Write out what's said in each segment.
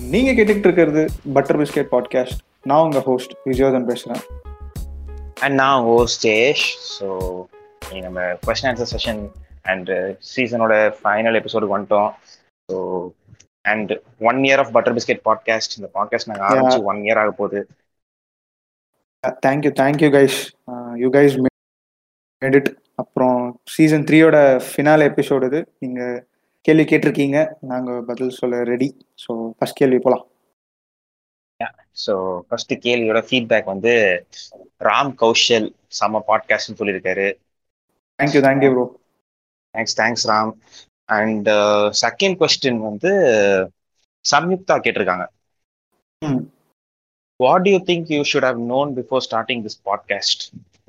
நீங்க கேட்டுக்கிட்டு இருக்கிறது பட்டர் பிஸ்கெட் பாட்காஸ்ட் நான் உங்க ஹோஸ்ட் விஜயோதன் பேசுறேன் அண்ட் நான் ஹோஸ்ட் ஜெயேஷ் ஸோ நம்ம கொஸ்டின் ஆன்சர் செஷன் அண்ட் சீசனோட ஃபைனல் எபிசோடுக்கு வந்துட்டோம் so and one year of butter biscuit podcast இந்த பாட்காஸ்ட் நாங்கள் ஆரம்பிச்சு ஒன் இயர் ஆக போகுது thank you thank you guys you guys made it அப்புறம் சீசன் த்ரீயோட ஃபினால எபிசோடு இது நீங்க கேள்வி கேட்டிருக்கீங்க நாங்க பதில் சொல்ல ரெடி ஸோ ஃபர்ஸ்ட் கேள்வி போலாம் ஸோ ஃபர்ஸ்ட் கேள்வியோட ஃபீட்பேக் வந்து ராம் கௌஷல் சம பாட்காஸ்ட்னு சொல்லியிருக்காரு thank you thank you bro thanks thanks Ram and second question வந்து சம்யுக்தா கேட்டிருக்காங்க ம். What you think you should have known before starting this podcast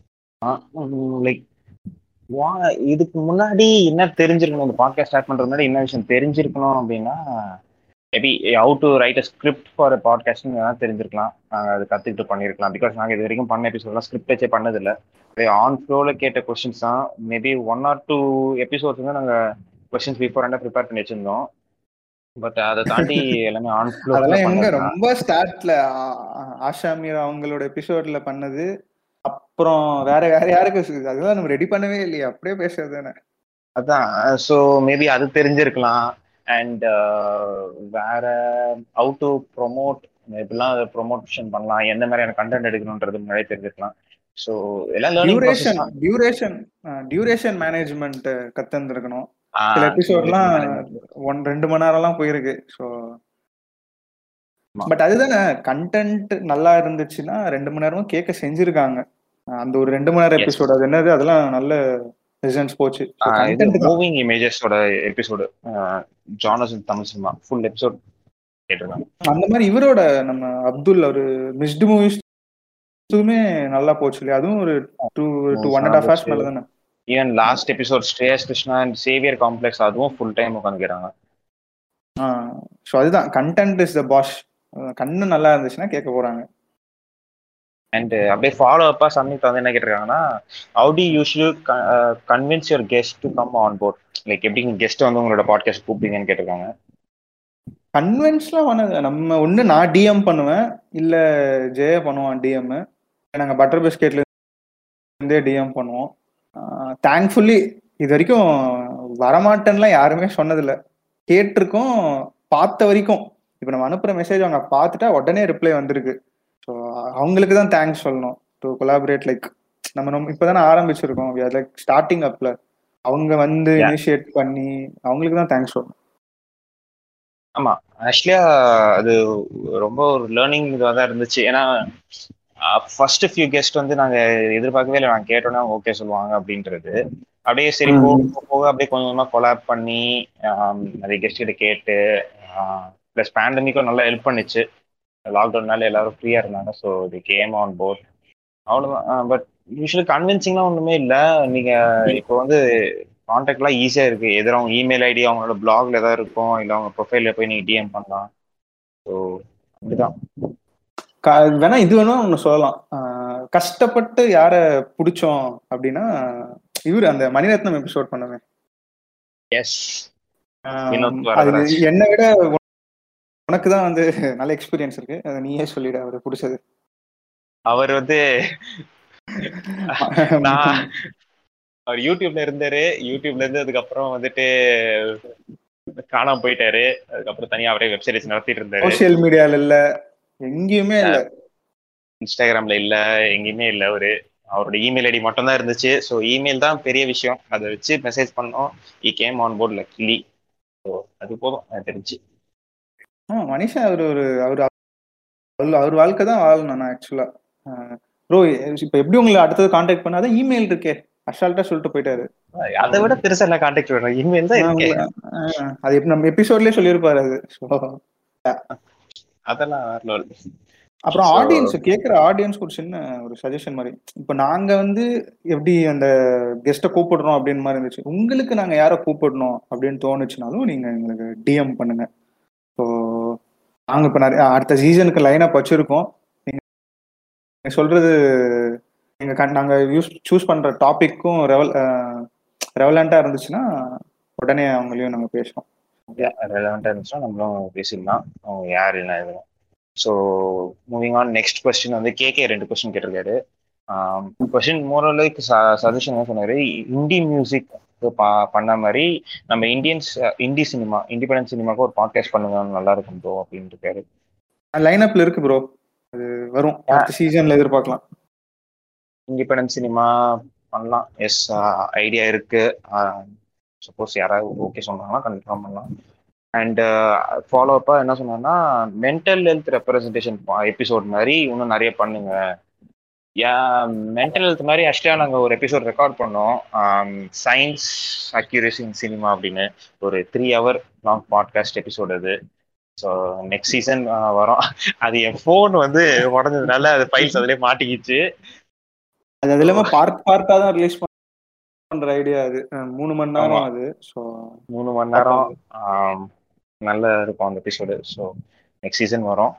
like வா இதுக்கு முன்னாடி என்ன தெரிஞ்சிருக்கணும் இந்த பாட்காஸ்ட் ஸ்டார்ட் பண்றது முன்னாடி என்ன விஷயம் தெரிஞ்சிருக்கணும் அப்படின்னா maybe how to write a script for podcast தெரிஞ்சிருக்கலாம் நாங்கள் அது கற்றுக்கிட்டு பண்ணியிருக்கலாம் பிகாஸ் நாங்கள் இது வரைக்கும் பண்ண எபிசோட்லாம் ஸ்கிரிப்ட் வச்சே பண்ணதில்லை ஆன் ஃப்ளோவில் கேட்ட கொஸ்டின்ஸ் தான் maybe one or two episodes வந்து நாங்கள் கொஸ்டின்ஸ் பிஃபோர் அண்ட் ப்ரிப்பேர் பண்ணி வச்சிருந்தோம் பட் அதை தாண்டி எல்லாமே ஆன் ஃப்ளோ அதெல்லாம் எங்க ரொம்ப ஸ்டார்ட்ல ஆஷா மீரா அவங்களோட எபிசோட்ல பண்ணது அப்புறம் வேற வேற யாருக்கு அதெல்லாம் நம்ம ரெடி பண்ணவே இல்லையா அப்படியே பேசுறது தானே அதான் ஸோ மேபி அது தெரிஞ்சிருக்கலாம் அண்ட் வேற ஹவு டு ப்ரொமோட் எப்படிலாம் அதை ப்ரொமோஷன் பண்ணலாம் எந்த மாதிரியான கண்டென்ட் எடுக்கணுன்றது முன்னாடியே தெரிஞ்சிருக்கலாம் ஸோ எல்லாம் duration learning duration duration management கத்துருக்கணும் சில எபிசோட்லாம் ஒன் ரெண்டு மணி நேரம்லாம் போயிருக்கு ஸோ ஆமா. பட் அதுதானே கண்டென்ட் நல்லா இருந்துச்சுன்னா ரெண்டு மணி நேரமும் கேட்க செஞ்சிருக்காங்க அந்த ஒரு ரெண்டு மணி நேரம் Yes. எபிசோட் அது என்னது அதெல்லாம் நல்ல ரிசல்ட்ஸ் போச்சு So, இது content தான். மூவிங் இமேஜஸோட எபிசோடு ஜானஸ் தமிழ் சினிமா ஃபுல் எபிசோட் கேட்டிருக்காங்க அந்த மாதிரி இவரோட நம்ம அப்துல் ஒரு மிஸ்டு மூவிஸ் இதுவுமே நல்லா போச்சு இல்லையா அதுவும் ஒரு two two one and half hours மேல தானே even last episode Shreyas Krishna and saviour complex அதுவும் ஃபுல் டைம் உட்காந்து கேட்டாங்க ஸோ அதுதான் கண்டென்ட் இஸ் த பாஷ் கண்ணு நல்லா இருந்துச்சுன்னா கேட்க போறாங்க அண்ட் அப்படியே ஃபாலோ அப்பா சம்யுக்தா வந்து என்ன கேட்டிருக்காங்கன்னா how do usually convince your guest to come on board like எப்படி கெஸ்ட் வந்து உங்களோட பாட்காஸ்ட் கூப்பிட்டீங்கன்னு கேட்டிருக்காங்க கன்வென்ஸ்லாம் பண்ணது நம்ம ஒன்று நான் டிஎம் பண்ணுவேன் இல்லை ஜெய பண்ணுவான் டிஎம் நாங்கள் பட்டர் பிஸ்கெட்ல இருந்தே டிஎம் பண்ணுவோம் தேங்க்ஃபுல்லி இது வரைக்கும் வரமாட்டேன்லாம் யாருமே சொன்னதில்லை கேட்டிருக்கோம் பார்த்த வரைக்கும் இப்போ நம்ம அனுப்புகிற மெசேஜ் அவங்க பார்த்துட்டா உடனே ரிப்ளை வந்திருக்கு ஸோ அவங்களுக்கு தான் தேங்க்ஸ் சொல்லணும் டு கொலாபரேட் லைக் நம்ம நம்ம இப்போ தானே ஆரம்பிச்சிருக்கோம் லைக் ஸ்டார்டிங் அப்ல அவங்க வந்து Yeah. இனிஷியேட் பண்ணி அவங்களுக்கு தான் தேங்க்ஸ் சொல்லணும் ஆமா ஆக்சுவலியா அது ரொம்ப ஒரு லேர்னிங் இதுவாக தான் இருந்துச்சு ஏன்னா ஃபர்ஸ்ட் ஃபியூ கெஸ்ட் வந்து நாங்க எதிர்பார்க்கவே இல்லை நாங்க கேட்டோன்னா ஓகே சொல்லுவாங்க அப்படின்றது அப்படியே சரி ம். போக போக அப்படியே கொஞ்சம் கொஞ்சமா கொலாப் பண்ணி ஆம், நிறைய கெஸ்ட் கிட்ட கேட்டு ப்ளஸ் பேண்டமிக்கும் நல்லா ஹெல்ப் பண்ணுச்சு லாக்டவுன்னால எல்லாரும் ஃப்ரீயா இருந்தாங்க ஸோ இது கேம் ஆன் போர்ட் அவ்வளோதான் பட் யூஸ்வலி கன்வின்சிங்லாம் ஒன்றுமே இல்லை நீங்க இப்போ வந்து கான்டாக்ட்லாம் ஈஸியாக இருக்கு எதிர அவங்க இமெயில் ஐடி அவங்களோட பிளாக்ல ஏதாவது இருக்கும் இல்லை அவங்க ப்ரொஃபைல்ல போய் நீங்க டிஎம் பண்ணலாம் ஸோ அப்படிதான் க- வேணா இது வேணா ஒண்ணு சொல்லலாம் ஆஹ் கஷ்டப்பட்டு யார பிடிச்சோம் அப்படின்னா இவரு அந்த மணிரத்னம் எபிசோட் பண்ணவே எஸ் வினோத் அது வரதராஜ். என்னை விட உனக்கு தான் வந்து நல்ல எக்ஸ்பீரியன்ஸ் இருக்கு அதை நீயே சொல்லிடு அவரு பிடிச்சது அவர் வந்து நான் அவர் யூடியூப்ல இருந்தாரு யூடியூப்ல இருந்து அதுக்கப்புறம் வந்துட்டு காணாம போயிட்டாரு அதுக்கப்புறம் தனியா அவரே வெப் சீரிஸ் நடத்திட்டு இருந்தாரு சோசியல் மீடியால இல்ல எங்கேயுமே இல்ல இன்ஸ்டாகிராம்ல இல்ல எங்கேயுமே இல்ல அவரு அவரோட இமெயில் ஐடி மட்டும் தான் இருந்துச்சு ஸோ இமெயில் தான் பெரிய விஷயம் அதை வச்சு மெசேஜ் பண்ணோம் he came on board luckily so அது போதும் எனக்கு தெரிஞ்சு ஆ, மனுஷன் அவர் ஒரு அவர் அவர் அவர் வாழ்க்கை தான் வாழணும் நான் ஆக்சுவலா ப்ரோ இப்ப எப்படி உங்களை அடுத்தது கான்டாக்ட் பண்ணாதான் இமெயில் இருக்கே அசால்ட்டா சொல்லிட்டு போயிட்டாரு அதை விட பெருசா என்ன கான்டாக்ட் வேணும் இமெயில் தான் இருக்கே ஆஹ் அது எப்படி நம்ம எபிசோட்லயே சொல்லியிருப்பாரு அது So, அதெல்லாம் வேற level. அப்புறம் So- ஆடியன்ஸ் கேட்குற ஆடியன்ஸ்க்கு ஒரு சின்ன ஒரு சஜஷன் மாதிரி இப்போ நாங்க வந்து எப்படி அந்த கெஸ்ட்டை கூப்பிடுறோம் அப்படின்னு மாதிரி இருந்துச்சு உங்களுக்கு நாங்க யாரை கூப்பிடணும் அப்படின்னு தோணுச்சுனாலும் நீங்க எங்களுக்கு டிஎம் பண்ணுங்க ஸோ நாங்க இப்போ நிறைய அடுத்த சீசனுக்கு லைனப் வச்சிருக்கோம் நீங்க நீங்க சொல்றது நீங்க கண்- நாங்க யூஸ் சூஸ் பண்ற டாபிக்கும் ரெவல் ரெவலண்டா இருந்துச்சுன்னா உடனே அவங்களையும் நாங்க பேசுவோம் ரெலவெண்ட்டாக இருந்துச்சுன்னா நம்மளும் பேசிடலாம் அவங்க யார் என்ன எதுவும் so moving on next question வந்து கேகே ரெண்டு கொஸ்டின் கேட்டிருக்காரு கொஸ்டின் மோரலுக்கு சஜஷன் என்ன சொன்னாரு இந்தி மியூசிக் பண்ண மாதிரி நம்ம இந்தியன்ஸ் இந்தி சினிமா இண்டிபெண்டன்ஸ் சினிமாக்கு ஒரு பாட்காஸ்ட் பண்ணுங்க நல்லா இருக்கும் ப்ரோ அப்படின்னு இருக்காரு லைன் அப்ல இருக்கு ப்ரோ அது வரும் அடுத்த சீசன்ல எதிர்பார்க்கலாம் இண்டிபெண்டன்ஸ் சினிமா பண்ணலாம் எஸ் ஐடியா இருக்கு சப்போஸ் யாராவது ஓகே சொன்னாங்கன்னா கன்ஃபார்ம் பண்ணலாம் அண்ட் ஃபாலோ அப்பா என்ன சொன்னாங்கன்னா மென்டல் ஹெல்த் ரெப்ரஸன்டேஷன் எபிசோட் மாதிரி இன்னும் நிறைய பண்ணுங்க ஏன் மென்டல் ஹெல்த் மாதிரி ஆக்சுவலாக நாங்கள் ஒரு எபிசோட் ரெக்கார்ட் பண்ணோம் சயின்ஸ் அக்யூரேசி இன் சினிமா அப்படின்னு ஒரு three hour long podcast episode அது ஸோ நெக்ஸ்ட் சீசன் வரும் அது என் ஃபோன் வந்து உடஞ்சதுனால அது ஃபைல்ஸ் அதிலே மாட்டிக்கிச்சு அது அது இல்லாம பார்ட் பார்ட்டா தான் ரிலீஸ் பண்ற ஐடியா அது மூணு மணி நேரம் அது ஸோ மூணு மணி நேரம் நல்ல இருக்கும் அந்த எபிசோடு ஸோ நெக்ஸ்ட் சீசன் வரும்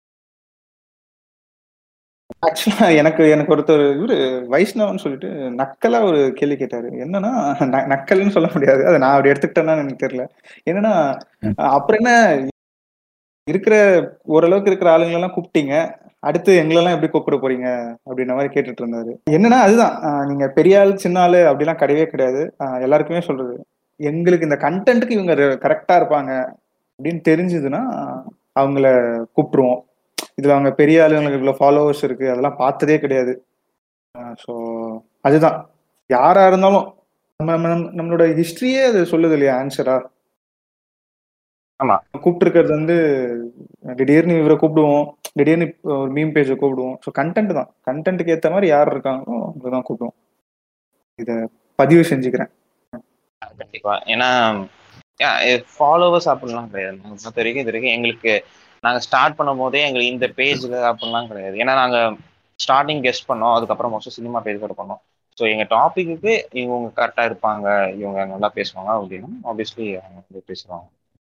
ஆக்சுவலா எனக்கு எனக்கு ஒருத்தர் இவரு வைஷ்ணவன் சொல்லிட்டு நக்கலா ஒரு கேள்வி கேட்டாரு என்னன்னா நக்கல்னு சொல்ல முடியாது அதை நான் அப்படி எடுத்துக்கிட்டேன்னா எனக்கு தெரியல என்னன்னா அப்புறம் என்ன இருக்கிற ஓரளவுக்கு இருக்கிற ஆளுங்க எல்லாம் கூப்பிட்டீங்க அடுத்து எங்களெல்லாம் எப்படி கூப்பிட போறீங்க அப்படின்ற மாதிரி கேட்டுட்டு இருந்தாரு என்னன்னா அதுதான் நீங்க பெரிய ஆள் சின்ன ஆளு அப்படிலாம் கிடையவே கிடையாது எல்லாருக்குமே சொல்றது எங்களுக்கு இந்த கண்டென்ட்டுக்கு இவங்க கரெக்டா இருப்பாங்க அப்படின்னு தெரிஞ்சதுன்னா அவங்கள கூப்பிட்டுருவோம் இதுல அவங்க பெரிய ஆளுங்களுக்கு இவ்வளவு ஃபாலோவர்ஸ் இருக்கு அதெல்லாம் பார்த்ததே கிடையாது ஸோ அதுதான் யாரா இருந்தாலும் நம்ம நம்மளோட ஹிஸ்டரியே அது சொல்லுது இல்லையா ஆன்சரா ஆமா கூப்பிட்டு இருக்கிறது வந்து திடீர்னு இவரை கூப்பிடுவோம் திடீர்னு ஒரு மீம் பேஜை கூப்பிடுவோம் ஸோ கண்டென்ட் தான் கண்டென்ட்டுக்கு ஏற்ற மாதிரி யார் இருக்காங்களோ அவங்க தான் கூப்பிடுவோம் இதை பதிவு செஞ்சுக்கிறேன் கண்டிப்பா ஏன்னா ஃபாலோவர்ஸ் அப்படிலாம் கிடையாது பொறுத்த வரைக்கும் இது வரைக்கும் எங்களுக்கு நாங்கள் ஸ்டார்ட் பண்ணும் போதே எங்களுக்கு இந்த பேஜில் அப்படிலாம் கிடையாது ஏன்னா நாங்கள் ஸ்டார்டிங் கெஸ்ட் பண்ணோம் அதுக்கப்புறம் மோஸ்ட்லி சினிமா பேஜ் கூட பண்ணோம் ஸோ எங்கள் டாப்பிக்கு இவங்க கரெக்டாக இருப்பாங்க இவங்க நல்லா பேசுவாங்க அப்படின்னா ஆப்வியஸ்லி அவங்க வந்து பேசுவாங்க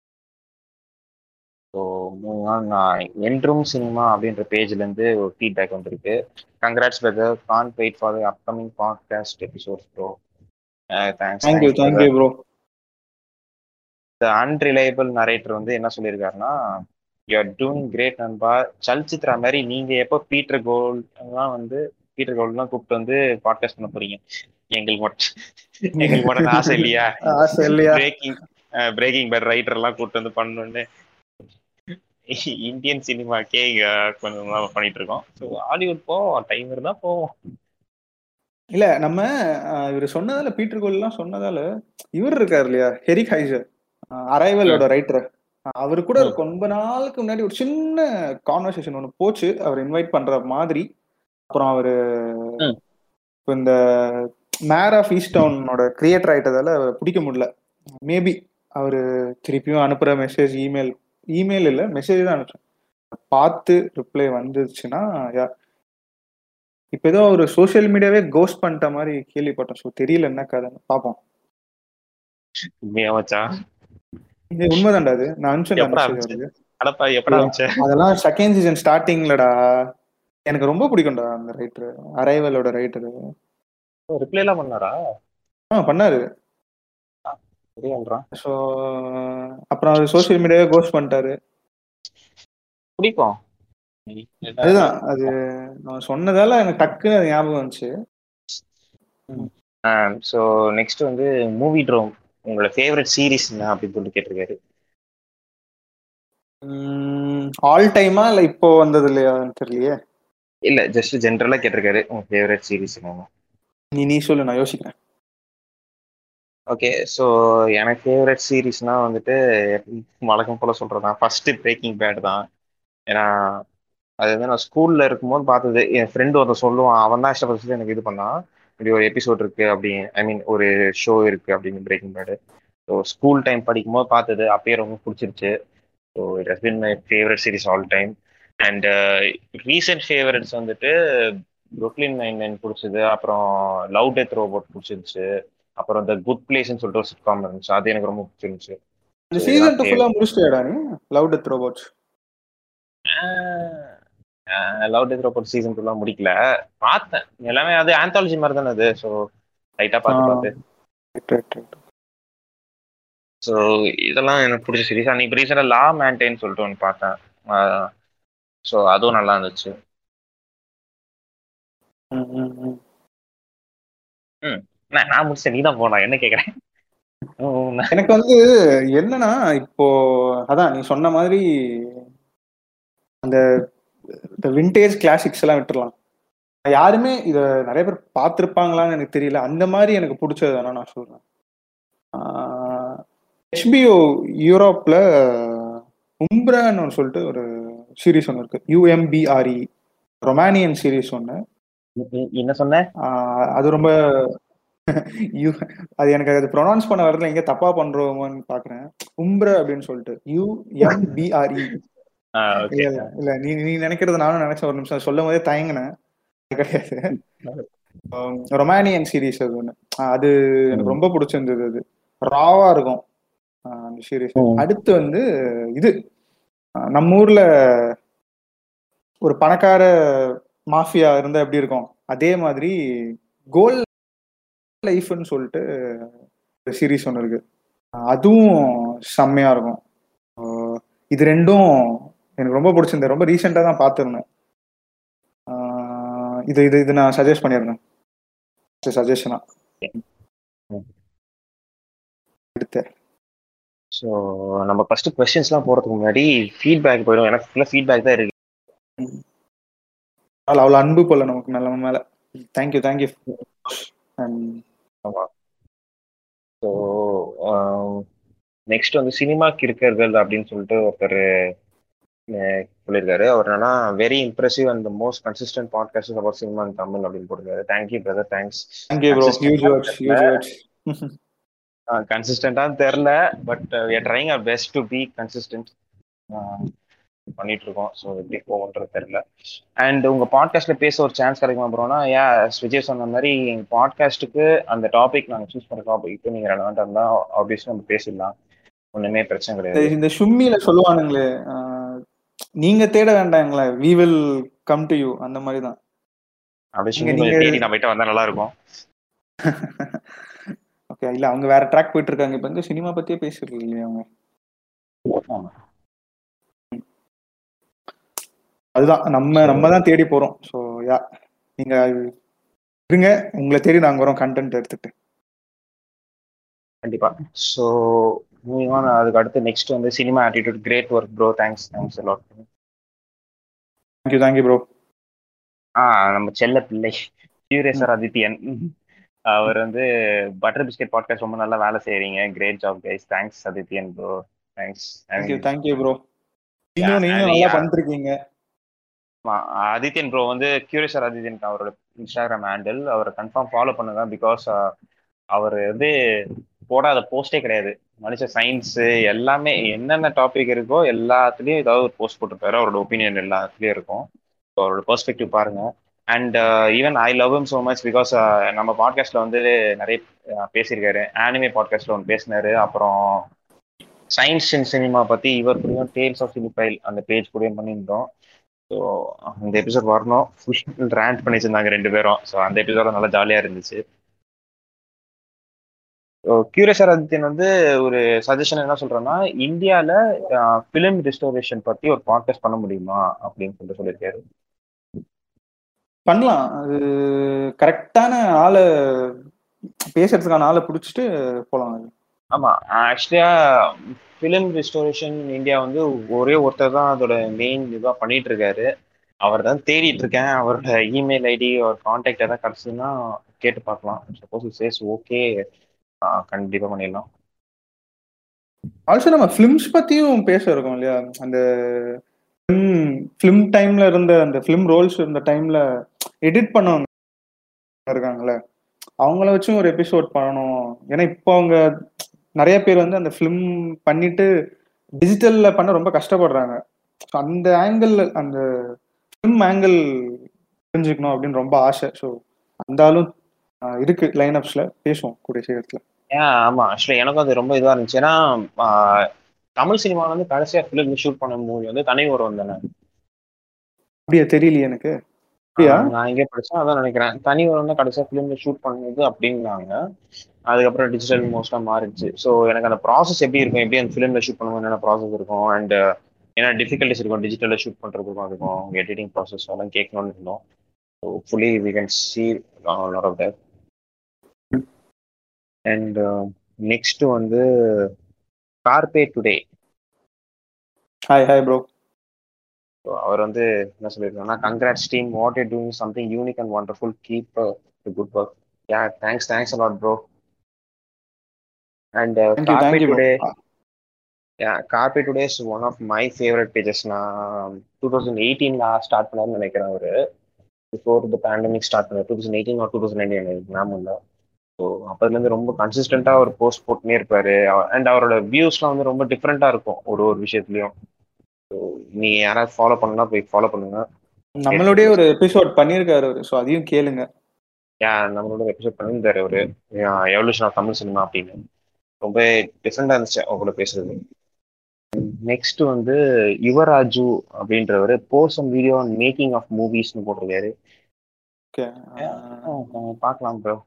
ஸோ நான் என்றும் சினிமா அப்படின்ற பேஜ்லேருந்து ஒரு ஃபீட்பேக் வந்திருக்கு congrats brother can't wait for upcoming podcast episodes bro thanks thank you thank you bro the unreliable narrator வந்து என்ன சொல்லியிருக்காருன்னா யூஆர் டூயிங் கிரேட் நண்பா சல்சித்ரா மாதிரி நீங்க எப்போ பீட்டர் கோல்ட்லாம் வந்து பீட்டர் கோல்ட்லாம் கூப்பிட்டு வந்து பாட்காஸ்ட் பண்ண போறீங்க எங்களுக்கு மட்டும் எங்களுக்கு மட்டும் ஆசை இல்லையா ஆசை இல்லையா பிரேக்கிங் பிரேக்கிங் பேட் ரைட்டர் எல்லாம் கூப்பிட்டு வந்து பண்ணணும்னு இந்தியன் சினிமாக்கே கொஞ்சம் பண்ணிட்டு இருக்கோம் ஸோ ஹாலிவுட் போவோம் டைம் இருந்தா போவோம் இல்ல நம்ம இவர் சொன்னதால பீட்டர் கோல்லாம் சொன்னதால இவர் இருக்காரு இல்லையா ஹெரிக் ஹைசர் அரைவலோட ரைட்டர் அவரு கூட ரொம்ப நாளுக்கு முன்னாடி ஒரு சின்ன கான்வர்சேஷன் ஒன்று போச்சு அவர் இன்வைட் பண்ற மாதிரி அப்புறம் அவரு இந்த மேர் ஆஃப் ஈஸ்ட் டவுனோட கிரியேட்டர் ஆயிட்டதால பிடிக்க முடியல மேபி அவரு திருப்பியும் அனுப்புற மெசேஜ் இமெயில் இமெயில் இல்லை மெசேஜ் தான் அனுப்பிச்சேன் பார்த்து ரிப்ளை வந்துச்சுன்னா இப்போ ஏதோ ஒரு சோசியல் மீடியாவே கோஸ்ட் பண்ணிட்ட மாதிரி கேள்விப்பட்டோம் ஸோ தெரியல என்ன கதைன்னு பார்ப்போம் இது உண்மைதான்டா அது நான் அனுப்பிச்சேன் அதெல்லாம் செகண்ட் சீசன் ஸ்டார்டிங்லடா எனக்கு ரொம்ப பிடிக்கும்டா அந்த ரைட்டர் அரைவலோட ரைட்டர் ரிப்ளை எல்லாம் பண்ணாரா ஆ பண்ணாரு ஸோ அப்புறம் அவர் சோசியல் மீடியாவே கோஸ்ட் பண்ணிட்டாரு பிடிக்கும் அதுதான் அது நான் சொன்னதால எனக்கு டக்குன்னு அது ஞாபகம் வந்துச்சு ஸோ நெக்ஸ்ட் வந்து மூவி ட்ரோம் உங்களோட ஃபேவரட் சீரீஸ் என்ன அப்படின்னு சொல்லி கேட்டிருக்காரு ஆல் டைமா இல்ல இப்போ வந்தது இல்லையா தெரியலையே இல்ல ஜஸ்ட் ஜென்ரலா கேட்டிருக்காரு உங்க ஃபேவரட் சீரீஸ் என்ன நீ நீ சொல்லு நான் யோசிக்கிறேன் ஓகே ஸோ எனக்கு ஃபேவரட் சீரீஸ்னா வந்துட்டு வழக்கம் போல சொல்றதா ஃபர்ஸ்ட் பிரேக்கிங் பேட் தான் ஏன்னா அது வந்து நான் ஸ்கூல்ல இருக்கும்போது பார்த்தது என் ஃப்ரெண்டு ஒருத்தர் சொல்லுவான் அவன் தான் இஷ்டப்பட்டு எனக்கு இது பண்ணான் இப்படி ஒரு எபிசோட் இருக்கு அப்படி ஐ மீன் ஒரு ஷோ இருக்கு அப்படின்னு breaking bad so school time படிக்கும் போது பார்த்தது அப்பயே ரொம்ப பிடிச்சிருச்சு so it has been my favourite series all time and recent favourites வந்துட்டு புருக்லின் நைன் நைன் பிடிச்சது அப்புறம் லவ் டெத் ரோபோட் பிடிச்சிருச்சு அப்புறம் இந்த குட் பிளேஸ்னு சொல்லிட்டு ஒரு சிட்காம் இருந்துச்சு அது எனக்கு ரொம்ப பிடிச்சிருந்துச்சு இந்த சீசன் 2 ஃபுல்லா முடிச்சிட்டியாடா நீ love death robots love death robot season ஃபுல்லா முடிக்கல பார்த்தேன் எல்லாமே அது ஆந்தாலஜி மாதிரி தானே அது ஸோ லைட்டா பார்த்து பார்த்து ஸோ இதெல்லாம் எனக்கு பிடிச்ச சீரிஸ் அன்னைக்கு ரீசெண்டாக லா மேன்டைன் சொல்லிட்டு ஒன்று பார்த்தேன் ஸோ அதுவும் நல்லா இருந்துச்சு ம், ம், ம். நான் நான் முடிச்சேன் நீ தான் போனா என்ன கேட்குறேன் எனக்கு வந்து என்னன்னா இப்போ அதான் நீ சொன்ன மாதிரி அந்த விண்டேஜ் கிளாசிக்ஸ் எல்லாம் விட்டுறலாம் யாருமே இத நிறைய பேர் பார்த்துருப்பாங்களான்னு எனக்கு தெரியல அந்த மாதிரி எனக்கு பிடிச்சது வேணா நான் சொல்றேன் ஹெச்பிஓ யூரோப்ல உம்ப்ரான்னு சொல்லிட்டு ஒரு சீரிஸ் ஒன்று இருக்கு யூஎம்பிஆர்இ ரொமானியன் சீரிஸ் ஒன்று என்ன சொன்ன ஆஹ் அது ரொம்ப யூ அது எனக்கு அது ப்ரொனவுன்ஸ் பண்ண வரதுல எங்க தப்பா பண்றோமோன்னு பாக்குறேன் உம்ப்ர அப்படின்னு சொல்லிட்டு யூஎம்பிஆர்இ ஆ, இல்ல okay. இல்ல இல்ல நீ நீ நினைக்கிறது நானும் நினைச்சேன் ஒரு நிமிஷம் சொல்லும் போதே தயங்கினேன் அது கிடையாது ரொமானியன் சீரிஸ் அது ஒண்ணு ஆஹ் அது எனக்கு ம். ரொம்ப பிடிச்சிருந்தது அது ராவா இருக்கும் ஆஹ் அந்த சீரிஸ் ம். அடுத்து வந்து இது ஆஹ் நம்ம ஊர்ல ஒரு பணக்கார மாஃபியா இருந்தா எப்படி இருக்கும் அதே மாதிரி கோல் லைஃப்னு சொல்லிட்டு ஒரு சீரிஸ் ஒன்று இருக்கு ஆஹ் அதுவும் செம்மையா இருக்கும் ஆஹ் இது ரெண்டும் எனக்கு ரொம்ப பிடிச்சிருந்தது ரொம்ப ரீசெண்டாக தான் பார்த்துருந்தேன் ஆஹ் இது இது இது நான் சஜஸ்ட் பண்ணியிருந்தேன் சஜஷனா ம். எடுத்த ஸோ நம்ம ஃபர்ஸ்ட் கொஸ்டின்ஸ்லாம் போறதுக்கு முன்னாடி ஃபீட்பேக் போயிடும் எனக்கு ஃபுல்லாக ஃபீட்பேக் தான் இருக்கு அவ்வளோ அவ்வளோ அன்பு போல நமக்கு மேல நம்ம மேல தேங்க்யூ தேங்க்யூ ஆமா ஸோ நெக்ஸ்ட் வந்து சினிமா கிறுக்கர்கள் அப்படின்னு சொல்லிட்டு ஒருத்தர் அஹ், சொல்லியிருக்காரு அவர் என்னன்னா very impressive and most consistent podcast about cinema in Tamil அப்படின்னு போட்டிருக்காரு thank you brother thanks thank you bro huge words huge words கன்சிஸ்டண்டான்னு தெரில but trying our best to be consistent பண்ணிட்டு இருக்கோம் ஸோ எப்படி போகுன்றது தெரில அண்ட் உங்க பாட்காஸ்ட்ல பேச ஒரு சான்ஸ் கிடைக்குமா ப்ரோனா ஏன் விஜய் சொன்ன மாதிரி எங்க பாட்காஸ்ட்டுக்கு அந்த டாபிக் நாங்கள் சூஸ் பண்ண டாபிக் நீங்க ரெலவெண்டா இருந்தா ஆப்வியஸ்லி நம்ம பேசிடலாம் ஒண்ணுமே பிரச்சனை கிடையாது இந்த சும்மியில சொல்லுவானுங்களே ஆஹ், நீங்க தேட வேண்டாங்களே we will come to you அந்த மாதிரி தான் அப்படியே நீங்க- சும்மா நீங்க- தேடி நம்ம கிட்ட வந்தா நல்லா இருக்கும் ஓகே இல்ல அவங்க வேற ட்ராக் போயிட்டு இருக்காங்க இப்ப வந்து சினிமா பத்தியே பேசுறது இல்லையா அவங்க ஆமா. அதுதான் நம்ம நம்ம தான் தேடி போறோம் ஸோ யா நீங்க இருங்க உங்களை தேடி நாங்க வரோம் கண்டென்ட் எடுத்துட்டு கண்டிப்பா ஸோ மூவிங் ஆன் அதுக்கு அடுத்து நெக்ஸ்ட் வந்து cinema attitude great work bro thanks thanks எல்லாம் தேங்க்யூ தேங்க்யூ ப்ரோ ஆ நம்ம செல்ல பிள்ளை கியூரேசர் ஆதித்யன் அவர் வந்து பட்டர் பிஸ்கெட் பாட்காஸ்ட் ரொம்ப நல்லா வேலை செய்றீங்க great job guys thanks Adityan bro thanks thank you thank you bro நீங்களும் நீங்களும் அது நல்லா யா- பண்ணிட்டு இருக்கீங்க ஆதித்யன் ப்ரோ வந்து கியூரேசர் ஆதித்யன் அவரோட இன்ஸ்டாகிராம் ஹேண்டில் அவரை கன்ஃபார்ம் ஃபாலோ பண்ணுங்க பிகாஸ் அவர் வந்து போடாத போஸ்டே கிடையாது மனுஷ சயின்ஸ் எல்லாமே என்னென்ன டாபிக் இருக்கோ எல்லாத்துலயும் ஏதாவது ஒரு போஸ்ட் போட்டிருப்பாரு அவரோட ஒப்பீனியன் எல்லாத்துலயும் இருக்கும் So, அவரோட பெர்ஸ்பெக்டிவ் பாருங்க and even I love him so much because நம்ம பாட்காஸ்ட்ல வந்து நிறைய அஹ், பேசியிருக்காரு ஆனிமே பாட்காஸ்ட்ல ஒன்று பேசினாரு அப்புறம் சயின்ஸ் அண்ட் சினிமா பத்தி இவர் கூடயும் டேல்ஸ் ஆஃப் சினிஃபைல் அந்த பேஜ் கூடயும் பண்ணியிருந்தோம் ஸோ அந்த எபிசோட் வரணும் ஃபுல் ரேண்ட் பண்ணி வச்சிருந்தாங்க ரெண்டு பேரும் ஸோ அந்த எபிசோட நல்லா ஜாலியாக இருந்துச்சு கியூரேசர் ஆதித்யன் வந்து ஒரு சஜஷன் என்ன சொல்றேன்னா இந்தியால ஃபிலிம் ரிஸ்டோரேஷன் பத்தி ஒரு பாட்காஸ்ட் பண்ண முடியுமா அப்படின்னு சொல்லிட்டு சொல்லியிருக்காரு பண்ணலாம் அது கரெக்டான ஆளை பேசுறதுக்கான ஆளை பிடிச்சிட்டு போலாம் அது ஆமா ஆக்சுவலியா ஃபிலிம் ரிஸ்டோரேஷன் இந்தியா வந்து ஒரே ஒருத்தர் தான் அதோட மெயின் இதுவாக பண்ணிட்டு இருக்காரு அவர் தான் தேடிட்டு இருக்கேன் அவரோட இமெயில் ஐடி ஒரு கான்டாக்ட் எதாவது கிடச்சுன்னா கேட்டு பார்க்கலாம் சப்போஸ் சேஸ் ஓகே கண்டிப்பா பண்ணிடலாம் ஆல்சோ நம்ம ஃபிலிம்ஸ் பத்தியும் பேச இருக்கோம் இல்லையா அந்த ஃபிலிம் டைம்ல இருந்த அந்த ஃபிலிம் ரோல்ஸ் இருந்த டைம்ல எடிட் பண்ணவங்க இருக்காங்கல்ல அவங்கள வச்சும் ஒரு எபிசோட் பண்ணணும் ஏன்னா இப்போ அவங்க நிறைய பேர் வந்து அந்த ஃபிலிம் பண்ணிட்டு டிஜிட்டல்ல பண்ண ரொம்ப கஷ்டப்படுறாங்க So, அந்த ஆங்கிள் அந்த ஃபிலிம் ஆங்கிள் தெரிஞ்சுக்கணும் அப்படின்னு ரொம்ப ஆசை ஸோ அந்த ஆளும் ஆஹ், இருக்கு லைன் அப்ஸ்ல பேசுவோம் கூடிய சீக்கிரத்துல ஏன் ஆமா ஆக்சுவலி எனக்கும் அது ரொம்ப இதுவா இருந்துச்சு ஏன்னா ஆஹ், தமிழ் சினிமால வந்து கடைசியா ஃபிலிம் ஷூட் பண்ண மூவி வந்து தனி ஒருவன் தானே அப்படியே தெரியலையே எனக்கு அப்படியா நான் எங்கே படிச்சேன் அதான் நினைக்கிறேன் தனி ஒன்று தான் கடைசியாக ஃபிலிம்ல ஷூட் பண்ணது அப்படின்னாங்க அதுக்கப்புறம் டிஜிட்டல் மோஸ்டா மாறிடுச்சு ஸோ எனக்கு அந்த ப்ராசஸ் எப்படி இருக்கும் எப்படி அந்த ஃபிலிம்ல ஷூட் பண்ணுவோம் என்னென்ன ப்ராசஸ் இருக்கும் அண்ட் என்ன டிஃபிகல்ட்டிஸ் இருக்கும் டிஜிட்டலில் ஷூட் பண்ணுறதுக்கும் அதுக்கும் எடிட்டிங் ப்ராசஸ் எல்லாம் கேட்கணும்னு இருந்தோம் so fully we can see lot of that and next வந்து carpe today hi hi bro so அவர் வந்து என்ன சொல்லியிருக்காங்கன்னா congrats team what you doing something unique and wonderful keep good work yeah thanks thanks a lot bro and thank you carpe thank you bro today yeah carpe today is one of my favourite pages நான் two thousand எயிட்டீன்ல start பண்ணான்னு நினைக்கிறேன் அவரு before the pandemic start பண்ண two thousand eighteen or two thousand nineteen எனக்கு ஞாபகம் இல்லை so அப்போதுலேருந்து ரொம்ப கன்சிஸ்டண்ட்டாக ஒரு போஸ்ட் போட்டுனே இருப்பாரு அண்ட் அவரோட வியூஸ்லாம் வந்து ரொம்ப டிஃப்ரெண்ட்டாக இருக்கும் ஒரு ஒரு விஷயத்துலையும் ஸோ நீங்க யாராவது ஃபாலோ பண்ணா போய் ஃபாலோ பண்ணுங்க நம்மளுடைய ஒரு எபிசோட் பண்ணியிருக்காரு அவரு ஸோ அதையும் கேளுங்க யா நம்மளோட எபிசோட் பண்ணியிருந்தாரு அவரு எவல்யூஷன் ஆஃப் தமிழ் சினிமா அப்படின்னு ரொம்ப டிஃப்ரெண்டாக இருந்துச்சு அவங்களோட பேசுறது நெக்ஸ்ட் வந்து யுவராஜு அப்படின்றவர் போர்சன் வீடியோ மேக்கிங் ஆஃப் மூவிஸ்னு போட்டிருக்காரு ஓகே பார்க்கலாம் ப்ரோ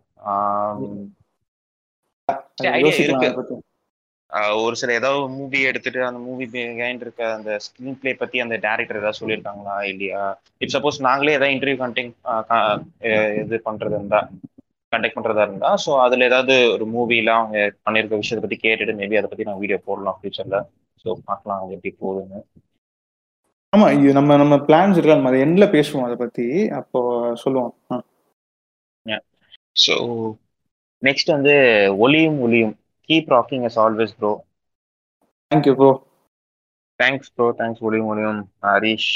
idea யோசிக்கலாம் இருக்கு. அதை பத்தி ஒரு சில ஏதாவது மூவி எடுத்துட்டு அந்த மூவி பிஹைண்ட் இருக்க அந்த ஸ்க்ரீன் பிளே பத்தி அந்த டேரக்டர் ஏதாவது சொல்லியிருக்காங்களா இல்லையா இப் சப்போஸ் நாங்களே ஏதாவது இன்டர்வியூ கண்டெக்ட் இது பண்றது இருந்தா கண்டக்ட் பண்றதா இருந்தா ஸோ அதுல ஏதாவது ஒரு மூவில அவங்க பண்ணியிருக்க விஷயத்தை பத்தி கேட்டுட்டு மேபி அதை பத்தி நான் வீடியோ போடலாம் ஃபியூச்சர்ல ஸோ பார்க்கலாம் அது எப்படி போகுதுன்னு ஆமா இது நம்ம நம்ம பிளான்ஸ் இருக்கு நம்ம அதை எண்ட்ல பேசுவோம் அதை பத்தி அப்போ சொல்லுவோம் ஆ. ஸோ நெக்ஸ்ட் வந்து Oliyum Oliyum keep rocking yes always bro thank you bro thanks bro thanks Oliyum Oliyum Harish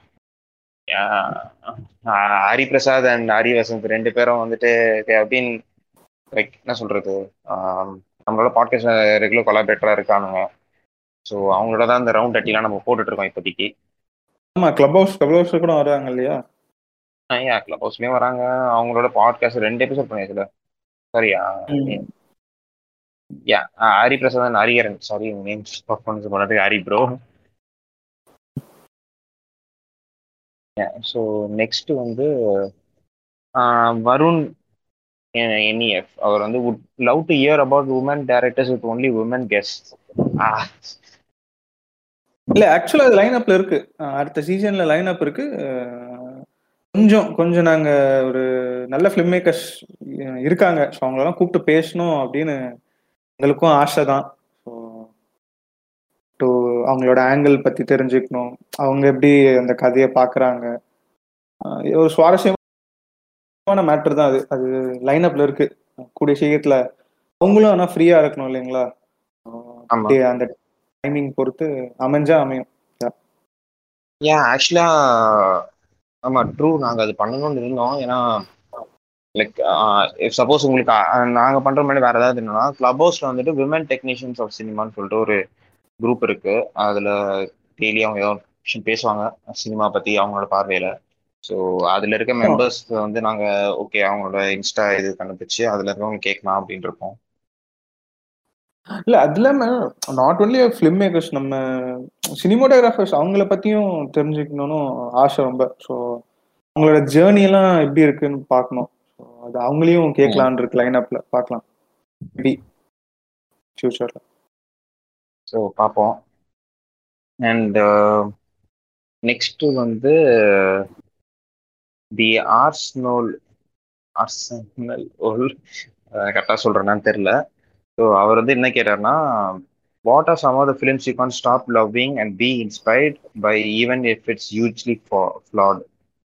Hari Prasad and Hari Vasanth ரெண்டு பேரும் வந்துட்டு அப்படின்னு லைக் என்ன சொல்றது ஆம், நம்மளோட பாட்காஸ்ட் ரெகுலர் கொலாபரேட்டரா இருக்கானுங்க ஸோ அவங்களோட தான் இந்த ரவுண்ட் அட்டிலாம் நம்ம போட்டுட்டு இருக்கோம் இப்போதைக்கு ஆமா கிளப் ஹவுஸ் கிளப் ஹவுஸ் கூட வருவாங்க இல்லையா ஐயா கிளப் ஹவுஸ்லயும் வராங்க அவங்களோட பாட்காஸ்ட் ரெண்டு எபிசோட் பண்ணியாச்சுல சரியா ம். Yeah Hari Prasad and Hariharan sorry name performance பண்ணதுக்கு ஹரி ப்ரோ ஸோ நெக்ஸ்ட் வந்து ஆஹ், வருண் என்இஎஃப் அவர் வந்து would love to hear about women directors with only women guest இல்ல ஆக்சுவலா அது லைன் அப்ல இருக்கு அஹ் அடுத்த சீசன்ல லைன் அப் இருக்கு அஹ் கொஞ்சம் கொஞ்சம் நாங்க ஒரு நல்ல ஃபிலிம் மேக்கர்ஸ் இருக்காங்க ஸோ அவங்களெல்லாம் கூப்பிட்டு பேசணும் அப்படின்னு எங்களுக்கும் ஆசை தான் ஸோ டு அவங்களோட ஆங்கிள் பத்தி தெரிஞ்சுக்கணும் அவங்க எப்படி அந்த கதையை பார்க்கறாங்க அஹ் இது ஒரு சுவாரஸ்யமான மேட்டர் தான் அது அது லைன் அப்ல இருக்கு கூடிய சீக்கிரத்துல அவங்களும் ஆனா ஃப்ரீயா இருக்கணும் இல்லைங்களா ஆமா. அப்படியே அந்த டைமிங் பொறுத்து அமைஞ்சா அமையும் ஏன் ஆக்சுவலா ஆமா ட்ரூ நாங்க அது பண்ணணும்னு இருந்தோம் ஏன்னா லைக் சப்போஸ் உங்களுக்கு அஹ், நாங்க பண்ற மாதிரி வேற ஏதாவது என்னன்னா கிளப் ஹவுஸ்ல வந்துட்டு விமன் டெக்னீஷியன்ஸ் ஆஃப் சினிமான்னு சொல்லிட்டு ஒரு குரூப் இருக்கு அதுல டெய்லி அவங்க ஏதோ விஷயம் பேசுவாங்க சினிமா பத்தி அவங்களோட பார்வையில ஸோ அதுல இருக்க மெம்பர்ஸ் வந்து நாங்க ஓகே அவங்களோட இன்ஸ்டா இது கண்டுபிடிச்சு அதுல இருக்கவங்க கேட்கலாம் அப்படின்னு இருக்கோம் இல்ல அது இல்லாம நாட் ஒன்லி ஃபிலிம் மேக்கர்ஸ் நம்ம சினிமோட்டோகிராஃபர்ஸ் அவங்கள பத்தியும் தெரிஞ்சுக்கணும்னு ஆசை ரொம்ப ஸோ அவங்களோட ஜேர்னி எல்லாம் எப்படி இருக்குன்னு பார்க்கணும் ஸோ அது அவங்களையும் கேட்கலான் இருக்கு லைன் அப்ல பார்க்கலாம் மேபி ஃபியூச்சர்ல ஸோ பார்ப்போம் அண்ட் நெக்ஸ்ட் வந்து தி ஆர்ஸ்னோல் ஆர்சனல் ஓல் கரெக்டாக சொல்கிறேன்னான்னு தெரில ஸோ அவர் வந்து என்ன கேட்டார்னா what are some of the films you can't stop loving and be inspired by even if it's hugely flat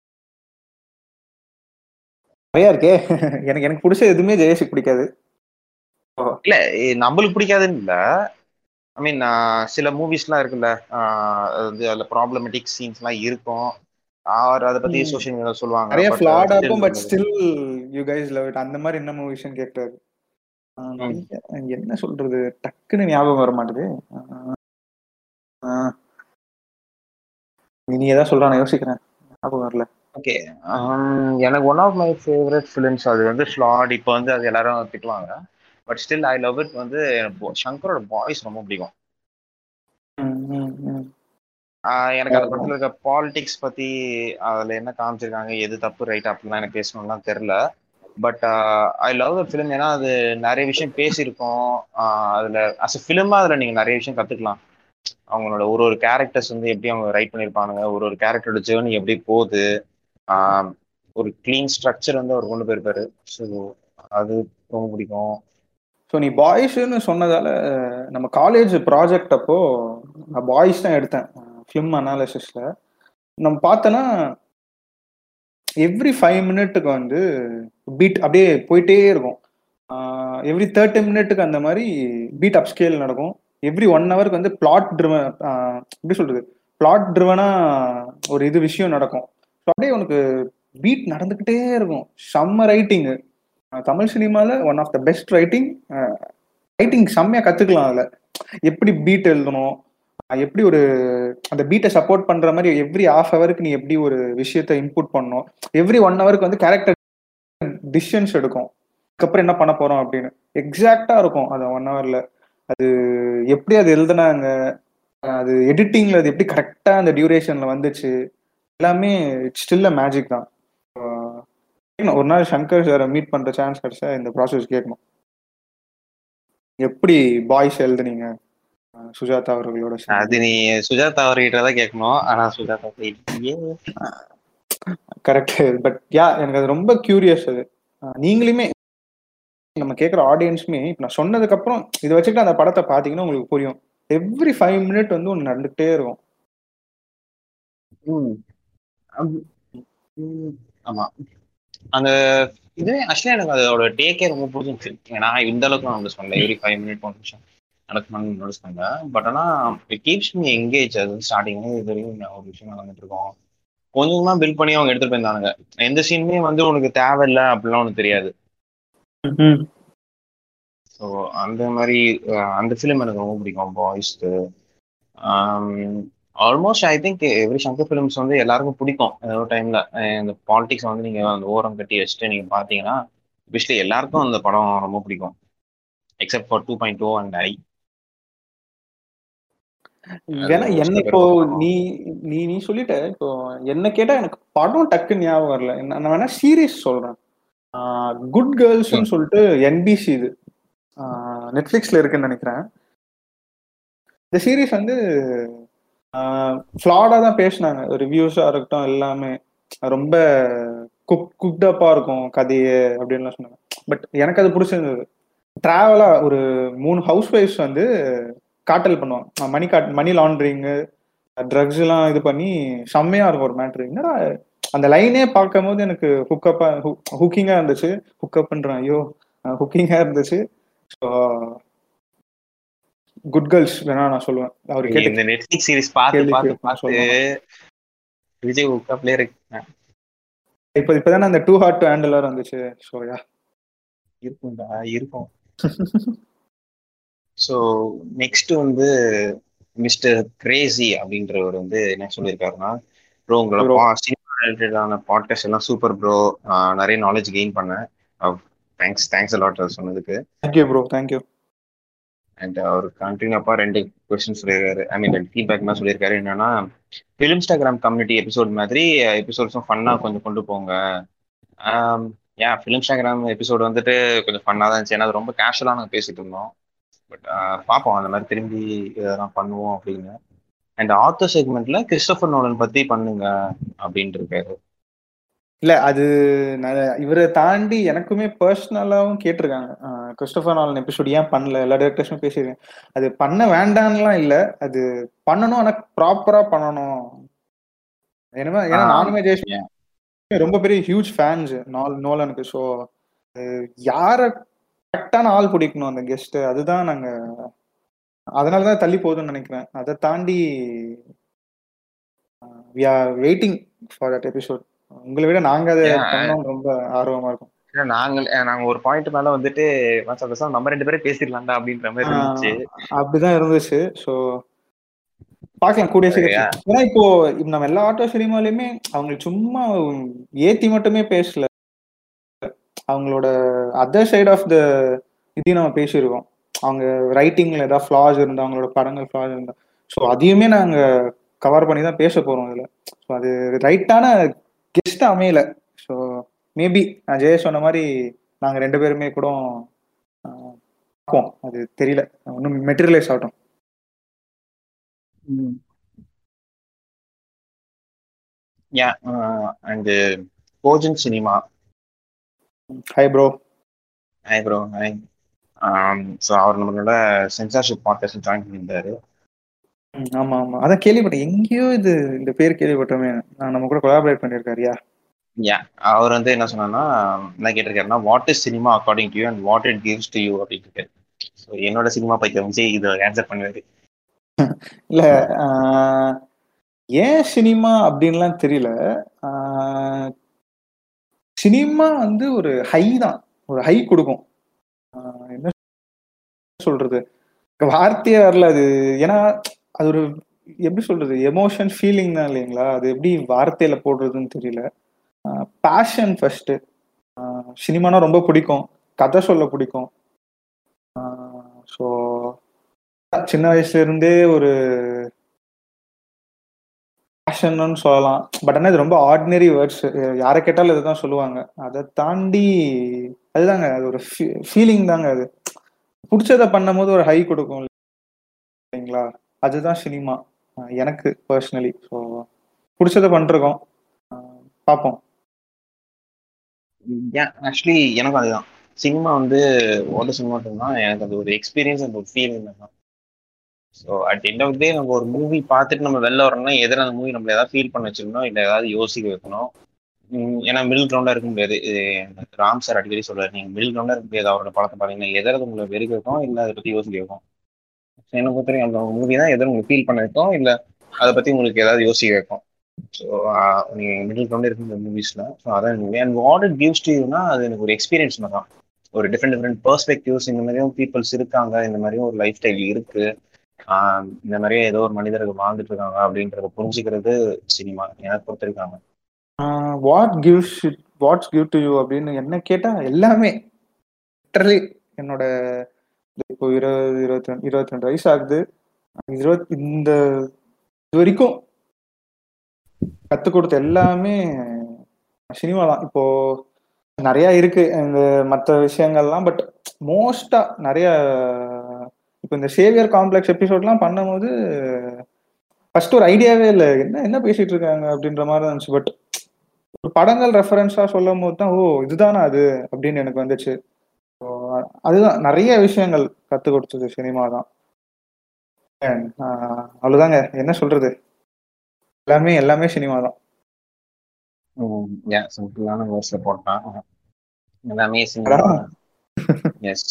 நிறையா இருக்கே எனக்கு எனக்கு பிடிச்ச எதுவுமே ஜெயேஷுக்கு பிடிக்காது இல்ல இ- நம்மளுக்கு பிடிக்காதுன்னு இல்ல ஐ மீன் சில மூவிஸ்லாம் இருக்குல்ல ஆஹ் அது வந்து அதுல ப்ராப்ளமேட்டிக் சீன்ஸ்லாம் இருக்கும் அவர் அதை பத்தி ம். சோஷியல் மீடியா சொல்லுவாங்க நிறைய but ஃபிளாடா still இருக்கும் பட் வந்து- still you guys love it அந்த மாதிரி என்ன மூவிஸ்னு கேட்கறாரு ஆஹ் நிறைய- என்ன சொல்றது டக்குன்னு ஞாபகம் வர மாட்டுது ஆஹ் ஆஹ் நீ ஏதாவது சொல்றா நான் யோசிக்கிறேன் ஞாபகம் வரல ஓகே எனக்கு one of my favourite films அது வந்து ஃப்ளாட் இப்போ வந்து அது எல்லாரும் திட்டுவாங்க but still I love it வந்து எனக்கு bo- சங்கரோட வாய்ஸ் ரொம்ப பிடிக்கும் ம், ம், ம். ஆஹ் எனக்கு அந்த படத்துல இருக்க பாலிடிக்ஸ் பத்தி அதுல என்ன காமிச்சிருக்காங்க எது தப்பு ரைட் அப்படிலாம் எனக்கு பேசணும்லாம் தெரியல but I love the film ஏன்னா அது நிறைய விஷயம் பேசியிருக்கோம் ஆஹ் அதுல அஸ் அ ஃபிலிமா அதுல நீங்க நிறைய விஷயம் கத்துக்கலாம் அவங்களோட ஒரு ஒரு கேரக்டர்ஸ் வந்து எப்படி அவங்க ரைட் பண்ணியிருப்பாங்க ஒரு ஒரு கேரக்டரோட ஜேர்னி எப்படி போகுது ஆஹ் ஒரு க்ளீன் ஸ்ட்ரக்சர் வந்து அவர் கொண்டு போயிருப்பாரு ஸோ அது ரொம்ப பிடிக்கும் ஸோ நீ பாய்ஸ்னு சொன்னதால நம்ம காலேஜ் ப்ராஜெக்ட் அப்போ நான் பாய்ஸ் தான் எடுத்தேன் ஃபிலிம் அனாலிசிஸ்ல நம்ம பார்த்தோன்னா எவ்ரி ஃபைவ் மினிட்டுக்கு வந்து பீட் அப்படியே போயிட்டே இருக்கும் எவ்ரி தேர்ட்டி மினிட்டுக்கு அந்த மாதிரி பீட் அப் ஸ்கேல் நடக்கும் எவ்ரி ஒன் ஹவருக்கு வந்து பிளாட் ட்ரிவன் எப்படி சொல்றது பிளாட் ட்ரிவனா ஒரு இது விஷயம் நடக்கும் ஸோ அப்படியே உனக்கு பீட் நடந்துக்கிட்டே இருக்கும் செம்ம ரைட்டிங்கு தமிழ் சினிமால one of the best writing writing செம்மையா கத்துக்கலாம் அதுல எப்படி பீட் எழுதணும் அஹ் எப்படி ஒரு அந்த பீட்டை சப்போர்ட் பண்ற மாதிரி எவ்ரி ஹாஃப் ஹவருக்கு நீ எப்படி ஒரு விஷயத்த இன்புட் பண்ணணும் எவ்ரி ஒன் ஹவருக்கு வந்து கேரக்டர் டிசிஷன்ஸ் எடுக்கும் அதுக்கப்புறம் என்ன பண்ண போறோம் அப்படின்னு எக்ஸாக்டா இருக்கும் அந்த ஒன் ஹவர்ல அது எப்படி அது எழுதுனாங்க அது எடிட்டிங்ல அது எப்படி கரெக்டா அந்த டியூரேஷன்ல வந்துச்சு எல்லாமே ஸ்டில் மேஜிக் தான் அஹ் கேட்கணும். ஒரு நாள் சங்கர் சாரை மீட் பண்ற சான்ஸ் கிடைச்சா இந்த ப்ராசஸ் கேட்கணும் எப்படி பாய்ஸ் எழுதுனீங்க அஹ் சுஜாதா அவர்களோட அது நீ சுஜாதா அவர்கிட்ட தான் கேட்கணும் ஆனா சுஜாதா இல்லையே கரெக்ட் பட் யா எனக்கு அது ரொம்ப கியூரியஸ் அது அஹ் நீங்களுமே நம்ம கேட்குற ஆடியன்ஸுமே இப்போ நான் சொன்னதுக்கு அப்புறம் இதை வச்சுட்டு அந்த படத்தை பார்த்தீங்கன்னா உங்களுக்கு புரியும் எவ்ரி ஃபைவ் மினிட் வந்து ஒன்று நடந்துகிட்டே இருக்கும் ம். அம்- ம், ஆமா அந்த இதுவே ஆக்சுவலி எனக்கு அதோட டேக்கே ரொம்ப பிடிச்சிருந்துச்சு நான் இந்த அளவுக்கு நான் நோட்டீஸ் பண்ணல எவ்ரி ஃபைவ் மினிட் ஒன் நிமிஷம் நடக்கணும்னு நோட்டீஸ் பண்ணல பட் ஆனா இட் கீப்ஸ் மீ எங்கேஜ் அது ஸ்டார்டிங்ல இது வரைக்கும் நான் ஒரு விஷயம் நடந்துட்டு இருக்கோம் கொஞ்சம் கொஞ்சமா பில்ட் பண்ணி அவங்க எடுத்துட்டு போயிருந்தாங்க எந்த சீனுமே வந்து உனக்கு தேவையில்லை அப்படிலாம் உனக்கு தெரியாது ஸோ அந்த மாதிரி அஹ், அந்த ஃபிலிம் எனக்கு ரொம்ப பிடிக்கும் பாய்ஸ்க்கு almost I think every Shankar films வந்து எல்லாருக்கும் பிடிக்கும் ஏதோ டைம்ல இந்த பாலிடிக்ஸ் வந்து நீங்க அந்த ஓரம் கட்டி வச்சுட்டு நீங்க பாத்தீங்கன்னா விஷ்லி எல்லாருக்கும் அந்த படம் ரொம்ப பிடிக்கும் except for two point two and I ஏன்னா என்ன இப்போ நீ நீ நீ சொல்லிட்ட இப்போ என்ன கேட்டா எனக்கு படம் டக்குன்னு ஞாபகம் வரல என்ன- நான் வேணா சீரீஸ் சொல்றேன் குட் கேர்ள்ஸ்னு சொல்லிட்டு என்பிசி இது நெட்ஃபிளிக்ஸ்ல இருக்குன்னு நினைக்கிறேன் இந்த சீரீஸ் வந்து ஃப்ளாடா தான் பேசினாங்க ரிவ்யூஸா இருக்கட்டும் எல்லாமே ரொம்ப குக் குக்டப்பா இருக்கும் கதையே அப்படின்லாம் சொன்னாங்க பட் எனக்கு அது பிடிச்சிருந்தது டிராவலா ஒரு மூணு ஹவுஸ் ஒய்ஃப்ஸ் வந்து காட்டல் பண்ணுவாங்க மணி காட் மணி லாண்ட்ரிங்கு ட்ரக்ஸ் எல்லாம் இது பண்ணி செம்மையா இருக்கும் ஒரு மேட்ரு என்னடா அந்த லைனே பார்க்கும் போது எனக்கு ஹுக்கப்பா ஹுக்கிங்கா இருந்துச்சு ஹுக்கப்ன்றேன் ஐயோ ஹுக்கிங்கா இருந்துச்சு ஸோ குட் கேர்ள்ஸ் வேணா நான் சொல்லுவேன் அவர் நீங்க கேட்டு இந்த நெட்ஃபிளிக்ஸ் சீரிஸ் பார்த்து கேள்வி பார்த்து கேட்கணும் பார்த்து சொல்லுவாங்க. விஜய் உட்காப்லயே இருக்கு இப்போ இப்பதானே அந்த டூ ஹார்ட் டு ஹேண்டில் வந்துச்சு ஸோ யா இருக்கும்டா இருக்கும் ஸோ நெக்ஸ்ட் வந்து மிஸ்டர் கிரேசி அப்படின்றவர் வந்து என்ன சொல்லியிருக்காருன்னா ப்ரோ உங்களோட Bro. சினிமா ரிலேட்டடான பாட்காஸ்ட் எல்லாம் சூப்பர் ப்ரோ நிறைய நாலேஜ் கெயின் பண்ணேன் தேங்க்ஸ் தேங்க்ஸ் அலாட் சொன்னதுக்கு தேங்க்யூ ப்ரோ தேங்க்யூ அண்ட் அவர் கண்டினியூப்பா ரெண்டு கொஸ்டின் சொல்லியிருக்காரு ஐ மீன் ரெண்டு ஃபீட்பேக் தான் சொல்லியிருக்காரு என்னன்னா ஃபிலிம் இன்ஸ்டாகிராம் கம்யூனிட்டி எபிசோட் மாதிரி எபிசோட்ஸும் ஃபன்னா கொஞ்சம் கொண்டு போங்க ஏன் ஃபிலிம் இன்ஸ்டாகிராம் எபிசோட் வந்துட்டு கொஞ்சம் ஃபன்னாக தான் இருந்துச்சு ஏன்னா அது ரொம்ப கேஷுவலாக நாங்கள் பேசிட்டு இருந்தோம் பட் பார்ப்போம் அந்த மாதிரி திரும்பி இதெல்லாம் பண்ணுவோம் அப்படின்னு அண்ட் ஆத்தர் செக்மெண்ட்ல கிறிஸ்டோபர் நோலன் பத்தி பண்ணுங்க அப்படின்ட்டு இருக்காரு இல்ல அது நான் இவரை தாண்டி எனக்குமே பர்சனலாவும் கேட்டிருக்காங்க ஆஹ் கிறிஸ்டோபர் நாலன் எபிசோட் ஏன் பண்ணல எல்லா டேரக்டர்ஸும் பேசியிருக்கேன் அது பண்ண வேண்டாம்லாம் இல்ல அது பண்ணணும் ஆனா ப்ராப்பரா பண்ணணும் ஏன்னா ஏன்னா ஆ, நானுமே ஜெய்ஸ் yeah. ரொம்ப பெரிய ஹியூஜ் ஃபேன்ஸ் நால் நோலனுக்கு ஸோ யார கரெக்டான ஆள் பிடிக்கணும் அந்த கெஸ்ட் அதுதான் நாங்க அதனால தான் தள்ளி போகுதுன்னு நினைக்கிறேன் அதை தாண்டி we are waiting for that episode உங்களை விட நாங்க அதை Yeah. பண்ணோம் ரொம்ப ஆர்வமா இருக்கும் ஏன்னா நாங்கள் அஹ் நாங்க ஒரு பாயிண்ட் மேல வந்துட்டு மச்சான் பேசாம நம்ம ரெண்டு பேரும் பேசிடலாம்டா அப்படின்ற மாதிரி இருந்துச்சு அப்படிதான் இருந்துச்சு ஸோ பார்க்கலாம் கூடிய சீக்கிரம் ஏன்னா இப்போ இப்ப நம்ம எல்லா ஆட்டோ சினிமாலையுமே அவங்களுக்கு சும்மா ஏத்தி மட்டுமே பேசல அவங்களோட அதர் சைடு ஆஃப் த இதையும் நம்ம பேசியிருக்கோம் அவங்க ரைட்டிங்ல ஏதாவது ஃபிளாஸ் இருந்தா அவங்களோட படங்கள் ஃபிளாஸ் இருந்தா ஸோ அதையுமே நாங்க கவர் பண்ணி தான் பேச போறோம் இதுல ஸோ அது ரைட்டான கெஸ்ட் அமையல ஸோ மேபி நான் ஜெய சொன்ன மாதிரி நாங்க ரெண்டு பேருமே கூட ஆஹ், பார்ப்போம் அது தெரியல ஒன்றும் மெட்டீரியலைஸ் ஆகட்டும் யா அண்ட் கோஜன் cinema hi bro hi bro hi so அவர் நம்மளோட சென்சார்ஷிப் பாட்காஸ்ட் ஜாயின் பண்ணியிருந்தாரு ஆமா ஆமா அதான் கேள்விப்பட்டேன் எங்கேயோ இது இந்த பேர் கேள்விப்பட்டோமே நான் நம்ம கூட கொலாபரேட் பண்ணியிருக்காருயா யா அவர் வந்து என்ன சொன்னான்னா என்ன கேட்டிருக்காருன்னா what is cinema according to you and what it gives to you அப்படின்னு இருக்காரு ஸோ என்னோட சினிமா பைத்தியம் வந்து இது ஆன்சர் பண்ணுவாரு இல்ல ஆஹ், ஏன் சினிமா அப்படின்லாம் தெரியல ஆஹ், சினிமா வந்து ஒரு ஹை தான் ஒரு ஹை கொடுக்கும் ஆஹ், என்ன சொல்றது வார்த்தையே வரல அது ஏன்னா அது ஒரு எப்படி சொல்றது எமோஷன் ஃபீலிங் தான் இல்லைங்களா அது எப்படி வார்த்தையில போடுறதுன்னு தெரியல பேஷன் ஃபர்ஸ்ட் சினிமானா ரொம்ப பிடிக்கும் கதை சொல்ல பிடிக்கும் ஸோ சின்ன வயசுல இருந்தே ஒரு பேஷன்னு சொல்லலாம் பட் ஆனால் இது ரொம்ப ஆர்டினரி வேர்ட்ஸ் யாரை கேட்டாலும் இதுதான் சொல்லுவாங்க அதை தாண்டி அதுதாங்க அது ஒரு ஃபீலிங் தாங்க அது பிடிச்சதை பண்ணும்போது ஒரு ஹை கொடுக்கும் இல்லைங்களா அதுதான் சினிமா எனக்கு பர்சனலி ஸோ பிடிச்சதை பண்ணிருக்கோம் அஹ் பார்ப்போம் ஏன் ஆக்சுவலி எனக்கும் அதுதான் சினிமா வந்து ஓட சினிமா தான் எனக்கு அது ஒரு எக்ஸ்பீரியன்ஸ் அந்த ஒரு ஃபீலிங் தான் so at end of day நம்ம ஒரு மூவி பார்த்துட்டு நம்ம வெளில வரணும்னா எதிர அந்த மூவி நம்மள ஏதாவது ஃபீல் பண்ண வச்சிருக்கணும் இல்லை ஏதாவது யோசிக்க வைக்கணும் உம் ஏன்னா மிடில் கிரவுண்டா இருக்க முடியாது இது எனக்கு ராம் சார் அடிக்கடி சொல்றாரு நீங்க மிடில் கிரவுண்டா இருக்க முடியாது அவரோட படத்தை பாத்தீங்கன்னா எதிர உங்களை வெறுக்க வைக்கும் இல்லை அதை பத்தி யோசிக்க வைக்கும் So என்னை பொறுத்த வரைக்கும் அந்த மூவி தான் எதிர உங்களுக்கு ஃபீல் பண்ண வைக்கும் இல்லை அதை பத்தி உங்களுக்கு ஏதாவது யோசிக்க வைக்கும் ஸோ நீங்க மிடில் கிரவுண்டே இருக்க இந்த மூவிஸ்ல ஸோ அதான் movie and what it gives to யூனா அது எனக்கு ஒரு எக்ஸ்பீரியன்ஸ் தான் ஒரு டிஃப்ரெண்ட் டிஃப்ரெண்ட் பெர்ஸ்பெக்டிவ்ஸ் இந்த மாதிரியும் பீப்புள்ஸ் இருக்காங்க இந்த மாதிரியும் ஒரு லைஃப் ஸ்டைல் இருக்கு ஆஹ் இந்த மாதிரியே ஏதோ ஒரு மனிதர்கள் வாழ்ந்துட்டு இருக்காங்க அப்படின்றத புரிஞ்சுக்கிறது சினிமா எனக்கு பொறுத்த இருக்காங்க what gives what's give to you அப்படின்னு என்ன கேட்டா எல்லாமே லிட்டரலி என்னோட இப்போ இருபது இருபத்தி ரெண்டு இருபத்தி ரெண்டு வயசு ஆகுது இருபத்தி இந்த இது வரைக்கும் கற்றுக் கொடுத்த எல்லாமே சினிமா தான் இப்போ நிறைய இருக்கு இந்த மற்ற விஷயங்கள்லாம் பட் மோஸ்டா நிறைய இப்போ இந்த சேவியர் காம்ப்ளெக்ஸ் எபிசோட்லாம் பண்ணும்போது ஃபர்ஸ்ட் ஒரு ஐடியாவே இல்லை என்ன என்ன பேசிட்டு இருக்காங்க அப்படின்ற மாதிரி தான் இருந்துச்சு பட் ஒரு படங்கள் ரெஃபரன்ஸா சொல்லும் போது தான் ஓ இதுதானா அது அப்படின்னு எனக்கு வந்துச்சு So, அதுதான் நிறைய விஷயங்கள் கற்றுக் கொடுத்தது சினிமா தான் And, ஆஹ், அவ்வளவுதாங்க என்ன சொல்றது எல்லாமே எல்லாமே சினிமா தான் ஏன் சிம்பிளான வேர்ட்ஸ்ல போட்டான் எல்லாமே சினிமா எஸ்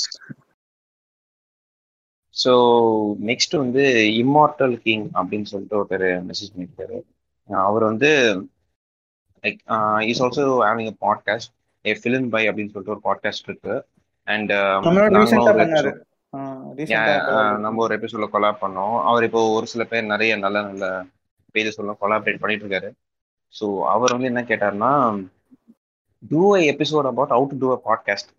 ஸோ நெக்ஸ்ட் வந்து இம்மார்டல் கிங் அப்படின்னு சொல்லிட்டு ஒருத்தர் மெசேஜ் பண்ணியிருக்காரு அவர் வந்து like is also having a podcast a film by அப்படின்னு சொல்லிட்டு ஒரு பாட்காஸ்ட் இருக்கு அண்ட் நம்மளோட ரீசெண்டா பண்ணாரு நம்ம ஒரு எபிசோட்ல கொலாப் பண்ணோம் அவர் இப்போ ஒரு சில பேர் நிறைய நல்ல நல்ல பேஜஸ் எல்லாம் கொலாபரேட் பண்ணிட்டு இருக்காரு ஸோ அவர் வந்து என்ன கேட்டார்னா do I episode about out to a podcast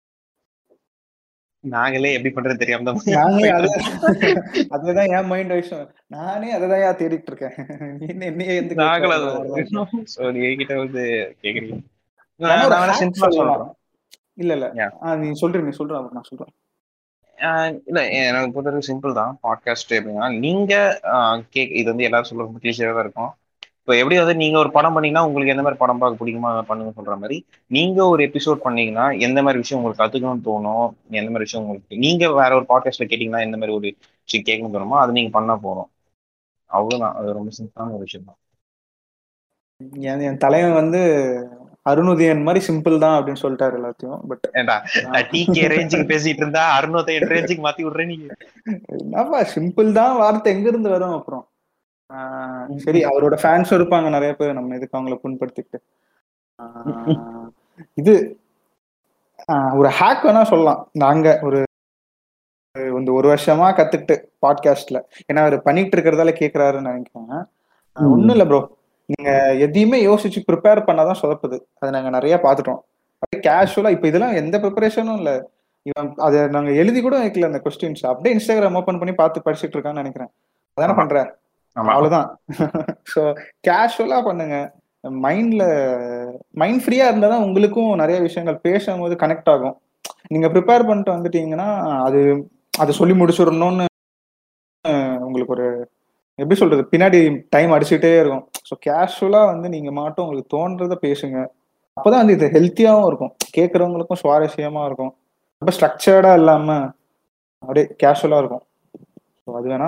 நாங்களே எப்படி பண்றது தெரியாம தான் நானே அது அதுதான் என் மைண்ட் விஷயம் நானே அததான் தேடிட்டு இருக்கேன் நீ என்ன என்னையே எந்த நாங்களும் ஸோ நீங்க கிட்ட வந்து கேக்குறீங்க நம்ம ஒரு நான் வேணா hack சிம்பிளா சொல்லலாம். சொல்றேன் இல்ல இல்ல Yeah. ஆ, நீ சொல்ற நீ சொல்ற அப்புறம் நான் சொல்றேன் ஆஹ் இல்ல எனக்கு பொறுத்தவரைக்கும் சிம்பிள் தான் பாட்காஸ்ட் எப்படின்னா நீங்க ஆஹ் கேக் இது வந்து எல்லாரும் சொல்ற கிளீஷியாக தான் இருக்கும் இப்போ எப்படி வந்து நீங்க ஒரு படம் பண்ணீங்கன்னா உங்களுக்கு எந்த மாதிரி படம் பார்க்க பிடிக்குமோ அதை பண்ணுங்க சொல்ற மாதிரி நீங்க ஒரு எபிசோட் பண்ணீங்கன்னா எந்த மாதிரி விஷயம் உங்களுக்கு கத்துக்கணும்னு தோணும் எந்த மாதிரி விஷயம் உங்களுக்கு நீங்க வேற ஒரு பாட்காஸ்ட்ல கேட்டீங்கன்னா எந்த மாதிரி ஒரு விஷயம் கேட்கணும்னு தோணுமோ அதை நீங்க பண்ண போறோம் அவ்வளவுதான் அது ரொம்ப சிம்பிளான ஒரு விஷயம் தான் என் என் தலைவன் வந்து அருணுதயன் மாதிரி சிம்பிள் தான் அப்படின்னு சொல்லிட்டாரு எல்லாத்தையும் பட் ஏண்டா டி கே ரேஞ்சுக்கு பேசிட்டு இருந்தா அறுநூத்தி எட்டு ரேஞ்சுக்கு மாத்தி விடுறேன் நீங்க என்னப்பா சிம்பிள் தான் வார்த்தை எங்க இருந்து வரும் அப்புறம் ஆஹ் சரி அவரோட ஃபேன்ஸும் இருப்பாங்க நிறைய பேர் நம்ம எதுக்கு அவங்கள புண்படுத்திக்கிட்டு ஆஹ் இது ஆஹ் ஒரு ஹேக் வேணா சொல்லலாம் நாங்க ஒரு இந்த ஒரு வருஷமா கத்துக்கிட்டு பாட்காஸ்ட்ல ஏன்னா அவர் பண்ணிட்டு இருக்கிறதால கேக்குறாருன்னு நினைக்கிறேன் ஆஹ் ஒண்ணும் இல்ல ப்ரோ நீங்க எதையுமே யோசிச்சு ப்ரிப்பேர் பண்ணாதான் சொதப்புது அதை நாங்க நிறைய பாத்துட்டோம் அப்படியே கேஷுவலா இப்ப இதெல்லாம் எந்த ப்ரிப்பரேஷனும் இல்ல இவன் அதை நாங்க எழுதி கூட வைக்கல அந்த கொஸ்டின்ஸ் அப்படியே இன்ஸ்டாகிராம் ஓபன் பண்ணி பார்த்து படிச்சுட்டு இருக்கான்னு நினைக்கிறேன் அதானே ஆமா. பண்ற ஆமா அவ்வளவுதான் ஸோ கேஷுவலா பண்ணுங்க மைண்ட்ல மைண்ட் ஃப்ரீயா இருந்தா தான் உங்களுக்கும் நிறைய விஷயங்கள் பேசும்போது கனெக்ட் ஆகும் நீங்க ப்ரிப்பேர் பண்ணிட்டு வந்துட்டீங்கன்னா அது அதை சொல்லி முடிச்சிடணும்னு அஹ், உங்களுக்கு ஒரு எப்படி சொல்றது பின்னாடி டைம் அடிச்சுட்டே இருக்கும் ஸோ கேஷுவலா வந்து நீங்க மாட்டும் உங்களுக்கு தோன்றதை பேசுங்க அப்பதான் வந்து இது ஹெல்த்தியாவும் இருக்கும் கேட்கறவங்களுக்கும் சுவாரஸ்யமா இருக்கும் ரொம்ப ஸ்ட்ரக்சர்டா இல்லாம அப்படியே கேஷுவலா இருக்கும் ஸோ அது வேணா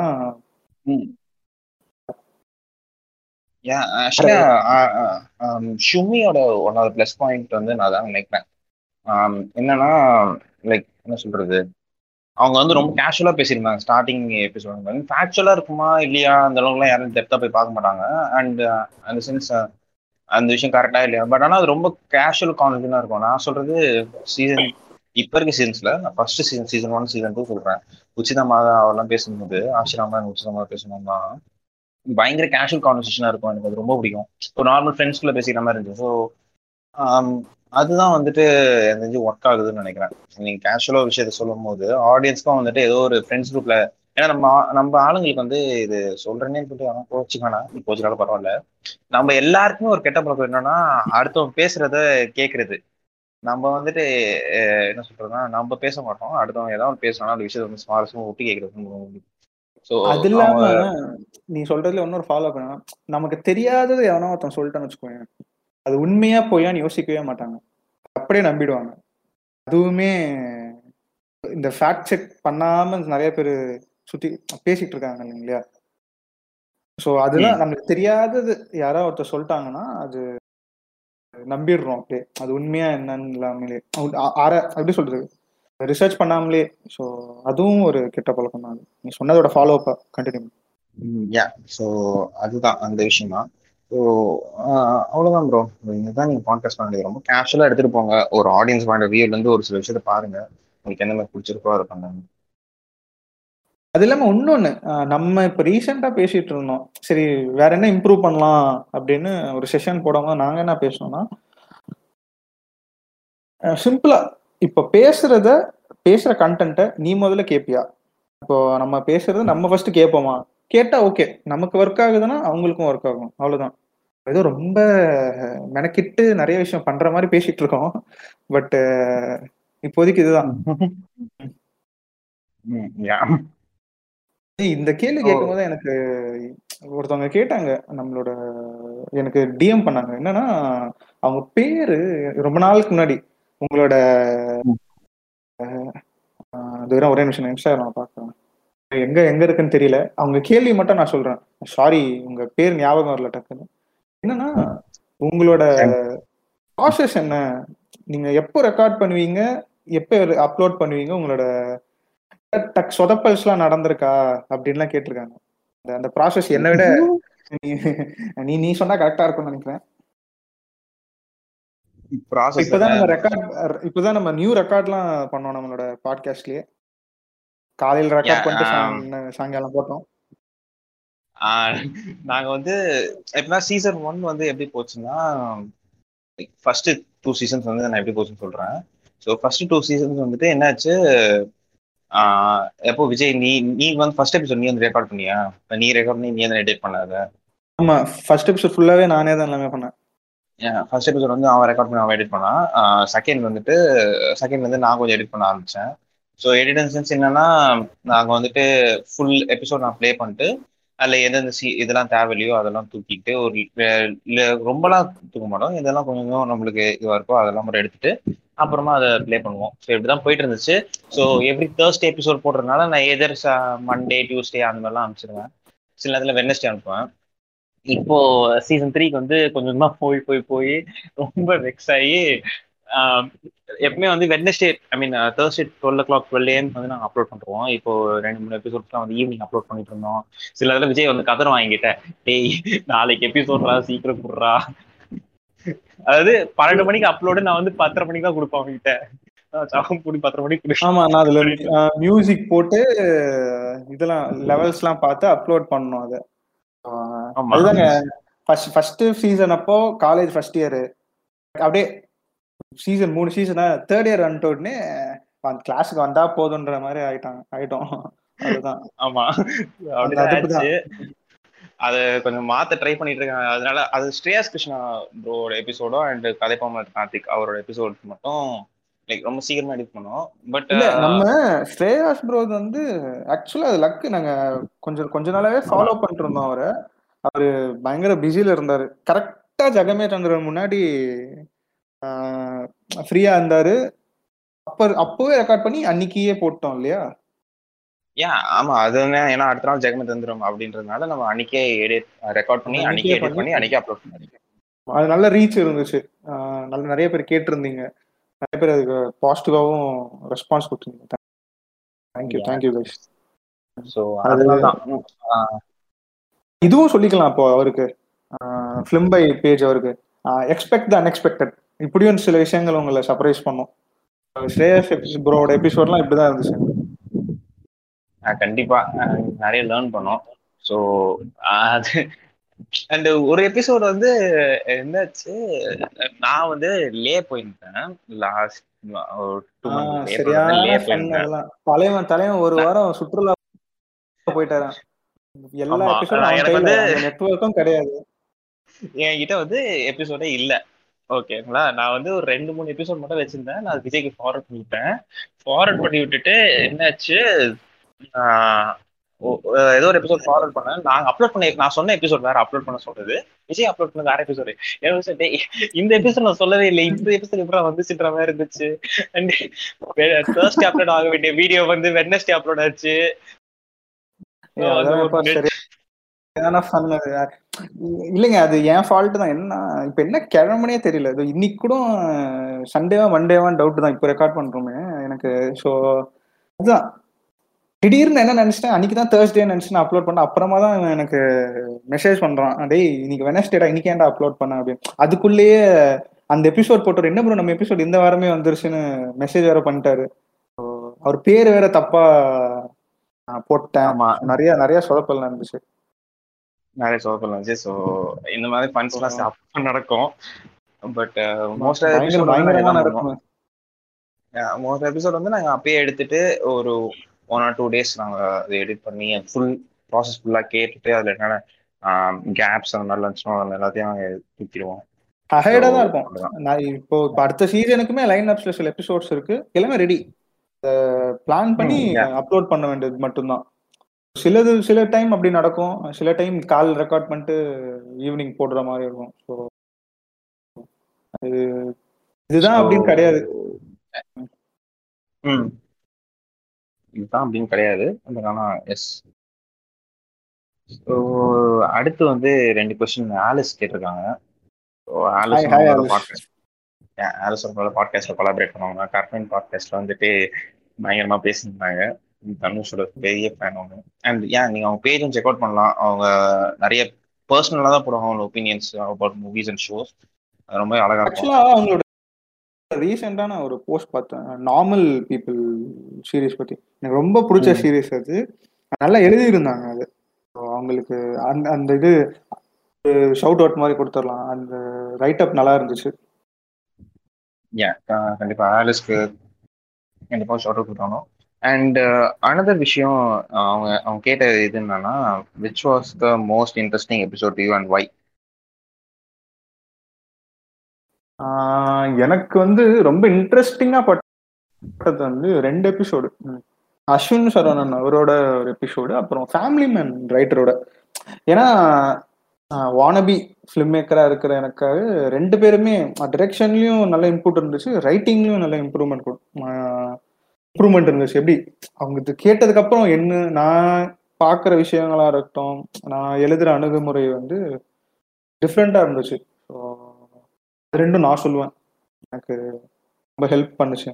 ஆக்சுவலா ஷுமியோட ஒன் ஆஃப் ப்ளஸ் பாயிண்ட் வந்து நான் தான் நினைக்கிறேன் ஆம், என்னன்னா லைக் என்ன சொல்றது அவங்க வந்து ரொம்ப கேஷுவலா பேசியிருந்தாங்க ஸ்டார்டிங் எபிசோட் வந்து ஃபேக்சுவலா இருக்குமா இல்லையா அந்த அளவுக்குலாம் யாரும் டெப்தா போய் பார்க்க மாட்டாங்க அண்ட் அந்த சென்ஸ் அந்த விஷயம் கரெக்டா இல்லையா பட் ஆனா அது ரொம்ப கேஷுவல் கான்ஃபிடண்டா இருக்கும் நான் சொல்றது சீசன் இப்ப இருக்க சீசன்ஸ்ல நான் first season season one season two சொல்றேன் உச்சிதமாக அவெல்லாம் பேசும்போது ஆசிராமா உச்சிதமாக பேசணும்னா பயங்கர கேஷுவல் கான்வர்சேஷனா இருக்கும் எனக்கு அது ரொம்ப பிடிக்கும் ஒரு நார்மல் ஃப்ரெண்ட்ஸ்குள்ள பேசிக்கிற மாதிரி இருந்துச்சு ஸோ அதுதான் வந்துட்டு எனக்கு தெரிஞ்சு ஒர்க் ஆகுதுன்னு நினைக்கிறேன் நீங்க கேஷுவலா விஷயத்த சொல்லும் போது ஆடியன்ஸ்க்கும் வந்துட்டு ஏதோ ஒரு ஃப்ரெண்ட்ஸ் குரூப்ல ஏன்னா நம்ம ஆ- நம்ம ஆளுங்களுக்கு வந்து இது சொல்றேன்னே சொல்லிட்டு அவன் கோச்சிக்கானா நீ கோச்சிக்காலும் பரவாயில்ல நம்ம எல்லாருக்குமே ஒரு கெட்ட பழக்கம் என்னன்னா அடுத்தவங்க பேசுறத கேட்கறது நம்ம வந்துட்டு அஹ், என்ன சொல்றதுன்னா நம்ம பேச மாட்டோம் அடுத்தவங்க ஏதாவது ஒண்ணு பேசணும் அந்த விஷயத்தை வந்து சுவாரஸ்யமா ஒட்டி கேட்கறது ஸோ அது இல்லாம நீ சொல்றதுல இன்னொரு ஃபாலோ பண்ணா நமக்கு தெரியாதது எவனோ ஒருத்தன் சொல்லிட்டான்னு வச்சுக்கோங்க அது உண்மையா பொய்யான்னு யோசிக்கவே மாட்டாங்க அப்படியே நம்பிடுவாங்க அதுவுமே இந்த ஃபேக்ட் செக் பண்ணாம நிறைய பேர் சுத்தி பேசிட்டு இருக்காங்க இல்லைங்களா ஸோ அதுதான் நமக்கு தெரியாதது யாரோ ஒருத்தர் சொல்லிட்டாங்கன்னா அது நம்பிடுறோம் அப்படியே அது உண்மையா என்னன்னு இல்லாமலே ஆ- ஆர எப்படி சொல்றது ரிசர்ச் பண்ணாமலே ஸோ அதுவும் ஒரு கெட்ட பழக்கம் தான் அது. நீ சொன்னதோட ஃபாலோ அப்பா கண்டினியூ யா ஸோ அதுதான் அந்த விஷயம் தான் ஸோ அவ்வளோதான் ப்ரோ இதுதான் நீங்கள் பாட்காஸ்ட் பண்ண வேண்டியது ரொம்ப கேஷுவலாக எடுத்துகிட்டு போங்க ஒரு ஆடியன்ஸ் பாயிண்ட் வியூலேருந்து ஒரு சில விஷயத்த பாருங்க உங்களுக்கு எந்த மாதிரி பிடிச்சிருக்கோ அதை பண்ணுங்க அது இல்லாம இன்னொன்னு அஹ் நம்ம இப்ப ரீசெண்டா பேசிட்டு இருந்தோம் சரி வேற என்ன இம்ப்ரூவ் பண்ணலாம் அப்படின்னு ஒரு செஷன் போடும்போது நாங்க என்ன பேசணும்னா சிம்பிளா இப்ப பேசுறத பேசுற கண்டென்ட்டை நீ முதல்ல கேப்பியா இப்போ நம்ம பேசுறத நம்ம ஃபர்ஸ்ட் கேட்போமா கேட்டா ஓகே நமக்கு ஒர்க் ஆகுதுன்னா அவங்களுக்கும் ஒர்க் ஆகும் அவ்வளவுதான் ஏதோ ரொம்ப மெனக்கிட்டு நிறைய விஷயம் பண்ற மாதிரி பேசிட்டு இருக்கோம் பட் இப்போதைக்கு இதுதான் ம் யா ஏய், இந்த கேள்வி ஓ. கேட்கும்போது எனக்கு ஒருத்தவங்க கேட்டாங்க நம்மளோட எனக்கு டிஎம் பண்ணாங்க என்னன்னா அவங்க பேரு ரொம்ப நாளுக்கு முன்னாடி உங்களோட ம். அஹ், அது வேற ஒரே நிமிஷம் இன்ஸ்டாகிராம் பார்க்குறேன் எங்க எங்க இருக்குன்னு தெரியல அவங்க கேள்வி மட்டும் நான் சொல்றேன் சாரி உங்க பேர் ஞாபகம் வரல டக்குன்னு என்னன்னா உங்களோட ப்ராசஸ் என்ன நீங்க எப்போ ரெக்கார்ட் பண்ணுவீங்க எப்போ அப்லோட் பண்ணுவீங்க உங்களோட டக் சொதப்பல்ஸ்லாம் நடந்திருக்கா அப்படின்லாம் கேட்டிருக்காங்க அந்த- அந்த ப்ராசஸ் என்னை விட நீ- நீ நீ சொன்னா கரெக்டா இருக்கும்னு நினைக்கிறேன் ப்ராசஸ் இப்பதான் நம்ம ரெக்கார்ட் இப்பதான் நம்ம நியூ ரெக்கார்ட்லாம் பண்ணோம் நம்மளோட பாட்காஸ்ட்லயே காலையில Yeah, ரெக்கார்ட் பண்ணிட்டு um, சாயங்காலம் சாயங்காலம் போட்டோம் நாங்க வந்து எப்படின்னா சீசன் ஒன் வந்து எப்படி போச்சுன்னா ஃபர்ஸ்ட் டூ சீசன்ஸ் வந்து நான் எப்படி போச்சுன்னு சொல்றேன் ஸோ ஃபர்ஸ்ட் டூ சீசன்ஸ் வந்துட்டு என்னாச்சு ஆஹ் எப்போ விஜய் நீ நீ வந்து ஃபர்ஸ்ட் எபிசோட் நீ வந்து ரெக்கார்ட் பண்ணியா இப்ப நீ ரெக்கார்ட் பண்ணி நீ வந்து எடிட் பண்ணாத ஆமா ஃபர்ஸ்ட் எபிசோட் ஃபுல்லாவே நானே தான் எல்லாமே பண்ணேன் ஃபர்ஸ்ட் எபிசோட் வந்து அவன் ரெக்கார்ட் பண்ணி அவன் எடிட் பண்ணான் செகண்ட் வந்துட்டு செகண்ட் வந்து நான் கொஞ்சம் எடிட் பண்ண ஆரம்பிச்சேன் ஸோ எடிட் சென்ஸ் என்னன்னா நாங்கள் வந்துட்டு ஃபுல் எபிசோட் நான் ப்ளே பண்ணிட்டு அதில் எந்தெந்த சி இதெல்லாம் தேவையில்லையோ அதெல்லாம் தூக்கிட்டு ஒரு இல்லை ரொம்பலாம் தூக்க மாட்டோம் இதெல்லாம் கொஞ்சம் கொஞ்சம் நம்மளுக்கு இதுவாக இருக்கோ அதெல்லாம் மட்டும் எடுத்துட்டு அப்புறமா அதை ப்ளே பண்ணுவோம் ஸோ இப்படி தான் போயிட்டு இருந்துச்சு ஸோ எவ்ரி தேர்ஸ்டே எபிசோட் போடுறதுனால நான் எதர் மண்டே டியூஸ்டே அந்த மாதிரிலாம் அனுப்பிச்சிருவேன் சில நேரத்தில் வெனஸ்டே அனுப்புவேன் இப்போ சீசன் த்ரீக்கு வந்து கொஞ்சம் கொஞ்சமா போய் போய் போய் ரொம்ப வெக்ஸ் ஆகி ஆஹ் எப்பவுமே வந்து Wednesday I mean Thursday twelve o'clock twelve AM வந்து நாங்கள் அப்லோட் பண்ணுறோம் இப்போ ரெண்டு மூணு எபிசோட்ஸ்லாம் வந்து ஈவினிங் அப்லோட் பண்ணிட்டு இருந்தோம் சில இதில் விஜய் வந்து கதர் வாங்கிட்டேன் டேய் நாளைக்கு எபிசோட்ரா சீக்கிரம் குடுறா அதாவது பன்னெண்டு மணிக்கு அப்லோடு நான் வந்து பத்தரை மணிக்கு தான் கொடுப்பேன் அவங்ககிட்ட சாகம் கூடி பத்தரை மணிக்கு கொடு ஆமா நான் அதுல மியூசிக் போட்டு இதெல்லாம் லெவல்ஸ் எல்லாம் பார்த்து அப்லோட் பண்ணணும் அது ஆஹ் ஆமா. அதுதாங்க ஃபர்ஸ்ட் ஃபர்ஸ்ட் சீசன் அப்போ காலேஜ் ஃபர்ஸ்ட் இயர் அப்படியே சீசன் மூணு சீசனா தேர்ட் இயர் வந்துட்ட உடனே அந்த கிளாஸுக்கு வந்தா போதுன்ற மாதிரி ஆயிட்டாங்க ஆயிட்டோம் அதுதான் ஆமா அந்த அதுக்கு அப்படிதான் தான். ஆச்சு அதை கொஞ்சம் மாத்த ட்ரை பண்ணிட்டு இருக்காங்க அதனால அது ஸ்ரேயாஸ் கிருஷ்ணா ப்ரோட எபிசோடோ அண்ட் கதைப்பாமல் கார்த்திக் அவரோட எபிசோட் மட்டும் லைக் ரொம்ப சீக்கிரமா எடிட் பண்ணோம் பட் இல்ல நம்ம ஸ்ரேயாஸ் ப்ரோ வந்து ஆக்சுவலா அது லக்கு நாங்க கொஞ்சம் கொஞ்ச நாளாவே ஃபாலோ பண்ணிட்டு இருந்தோம் அவரை அவரு பயங்கர பிஸில இருந்தாரு கரெக்டா ஜெகமே சந்திரன் முன்னாடி ஃப்ரீயா இருந்தாரு அப்ப அப்பவே ரெக்கார்ட் பண்ணி அன்னைக்கே போட்டோம் இல்லையா ஏன் ஆமா அது வந்து ஏன்னா அடுத்த நாள் ஜெகமே தந்துரும் அப்படின்றதுனால நம்ம அன்னைக்கே எடிட் ரெக்கார்ட் பண்ணி அன்னைக்கே எடிட் பண்ணி அன்னைக்கே அப்லோட் பண்ணி அது நல்ல ரீச் இருந்துச்சு நல்ல நிறைய பேர் கேட்டிருந்தீங்க நிறைய பேர் அதுக்கு பாசிட்டிவாவும் ரெஸ்பான்ஸ் கொடுத்துருந்தீங்க தேங்க்யூ தேங்க்யூ கைஸ் ஸோ அதனாலதான் இதுவும் சொல்லிக்கலாம் அப்போ அவருக்கு ஃபிலிம் பை பேஜ் அவருக்கு எக்ஸ்பெக்ட் த அன்எக்ஸ்பெக்டட் இப்படியும் சில விஷயங்கள் உங்களை சர்ப்ரைஸ் பண்ணும் ஸ்ரேயஸ் ப்ரோட எபிசோட்லாம் இப்படிதான் இருந்துச்சு கண்டிப்பா நிறைய லேர்ன் பண்ணோம் ஸோ அது அண்ட் ஒரு எபிசோட் வந்து என்னாச்சு நான் வந்து லே போயிருந்தேன் லாஸ்ட் தலைவன் தலைவன் ஒரு வாரம் சுற்றுலா போயிட்டாரு எல்லா எபிசோடும் நெட்ஒர்க்கும் கிடையாது என்கிட்ட வந்து எபிசோடே இல்ல ஓகேங்களா நான் வந்து ஒரு ரெண்டு மூணு எபிசோட் மட்டும் வச்சிருந்தேன் நான் விஜய்க்கு ஃபார்வர்ட் பண்ணிவிட்டேன் ஃபார்வர்ட் பண்ணி விட்டுட்டு என்னாச்சு ஏதோ ஒரு எபிசோட் ஃபார்வர்ட் பண்ணேன் நாங்க அப்லோட் பண்ண நான் சொன்ன எபிசோட் வேற அப்லோட் பண்ண சொல்றது விஜய் அப்லோட் பண்ண வேற எபிசோடு இந்த எபிசோட் நான் சொல்லவே இல்லை இந்த எபிசோட் எப்படி வந்துச்சுன்ற மாதிரி இருந்துச்சு அண்ட் தேர்ஸ்டே அப்லோட் ஆக வேண்டிய வீடியோ வந்து வெட்னஸ்டே அப்லோட் ஆச்சு இல்லைங்க அது என் ஃபால்ட் தான் என்ன இப்ப என்ன கிழமனே தெரியல இது இன்னைக்கு கூட சண்டேவா மண்டேவான்னு டவுட் தான் இப்போ ரெக்கார்ட் பண்றோமே எனக்கு ஸோ அதுதான் திடீர்னு என்ன நினைச்சிட்டேன் அன்னைக்கு தான் தேர்ஸ்டே நினைச்சு நான் அப்லோட் பண்ண அப்புறமா தான் எனக்கு மெசேஜ் பண்றான் டேய் இன்னைக்கு வெனஸ்டேடா இன்னைக்கு ஏன்டா அப்லோட் பண்ண அப்படின்னு அதுக்குள்ளேயே அந்த எபிசோட் போட்டு என்ன ப்ரோ நம்ம எபிசோட் இந்த வாரமே வந்துருச்சுன்னு மெசேஜ் வேற பண்ணிட்டாரு அவர் பேர் வேற தப்பா போட்டேன் நிறைய நிறைய சொதப்பல் நடந்துச்சு நிறைய சொதப்பல் இருந்துச்சு ஸோ இந்த மாதிரி ஃபண்ட்ஸ்லாம் நடக்கும் பட் மோஸ்ட் பயங்கரமா நடக்கும் மோஸ்ட் எபிசோட் வந்து நாங்கள் அப்பயே எடுத்துட்டு ஒரு ஒன் ஆர் டூ டேஸ் நாங்கள் அதை எடிட் பண்ணி ஃபுல் ப்ராசஸ் ஃபுல்லாக கேட்டுட்டு அதில் என்னென்ன கேப்ஸ் அந்த மாதிரி இருந்துச்சுனோ அதில் எல்லாத்தையும் நாங்கள் தூக்கிடுவோம் அஹைடா தான் இருக்கும் நான் இப்போ இப்போ அடுத்த சீசனுக்குமே லைன் அப்ஸ்ல சில எபிசோட்ஸ் இருக்கு எல்லாமே ரெடி பிளான் பண்ணி அப்லோட் பண்ண வேண்டியது மட்டும்தான் சிலது சில டைம் அப்படி நடக்கும் சில டைம் கால் ரெக்கார்ட் பண்ணிட்டு ஈவினிங் போடுற மாதிரி இருக்கும் ஸோ அது இதுதான் அப்படின்னு கிடையாது ம் இதுதான் அப்படின்னு கிடையாது ஆனா எஸ் ஸோ அடுத்து வந்து ரெண்டு கொஸ்டின் ஆலிஸ் கேட்டிருக்காங்க ஆலிஸ் பாட்காஸ்ட் ஆலிஸ் பாட்காஸ்ட்ல கொலாபரேட் பண்ணுவாங்க கர்பன் பாட்காஸ்ட்ல வந்துட்டு பயங்கரமா பேசியிருந்தாங்க தனுஷோட பெரிய ஃபேன் அவங்க அண்ட் ஏன் நீங்க அவங்க பேஜும் செக் அவுட் பண்ணலாம் அவங்க நிறைய பர்சனலா தான் போடுவாங்க அவங்க opinions about movies and shows அது ரொம்ப அழகா இருக்கும் அவங்களோட ரீசெண்டா நான் ஒரு போஸ்ட் பார்த்தேன் நார்மல் பீப்புள் சீரீஸ் பத்தி எனக்கு ரொம்ப பிடிச்ச சீரீஸ் அது நல்லா எழுதியிருந்தாங்க அது அவங்களுக்கு அந்த அந்த இது ஷவுட் அவுட் மாதிரி கொடுத்துடலாம் அந்த ரைட் அப் நல்லா இருந்துச்சு ஏன் கண்டிப்பா ஆலிஸ்க்கு கண்டிப்பா ஷவுட் அவுட் கொடுத்தாலும் அண்ட் அனதர் விஷயம் அவங்க அவங்க கேட்ட இது என்னன்னா which was the most interesting episode you and why எனக்கு வந்து ரொம்ப இன்ட்ரெஸ்டிங்கா பட்டது வந்து ரெண்டு எபிசோடு அஸ்வின் சரவணன் அவரோட ஒரு எபிசோடு அப்புறம் ஃபேமிலி மேன் ரைட்டரோட ஏன்னா வானபி ஃபிலிம் மேக்கரா இருக்கிற எனக்கு ரெண்டு பேருமே டிரெக்ஷன்லயும் நல்ல இன்புட் இருந்துச்சு ரைட்டிங்லயும் நல்ல இம்ப்ரூவ்மெண்ட் இம்ப்ரூவ்மெண்ட் இருந்துச்சு எப்படி அவங்க இது கேட்டதுக்கு அப்புறம் என்ன நான் பாக்குற விஷயங்களா இருக்கட்டும் நான் எழுதுற அணுகுமுறை வந்து டிஃப்ரெண்டா இருந்துச்சு ஸோ ரெண்டும் நான் சொல்லுவேன் எனக்கு ரொம்ப ஹெல்ப் பண்ணுச்சு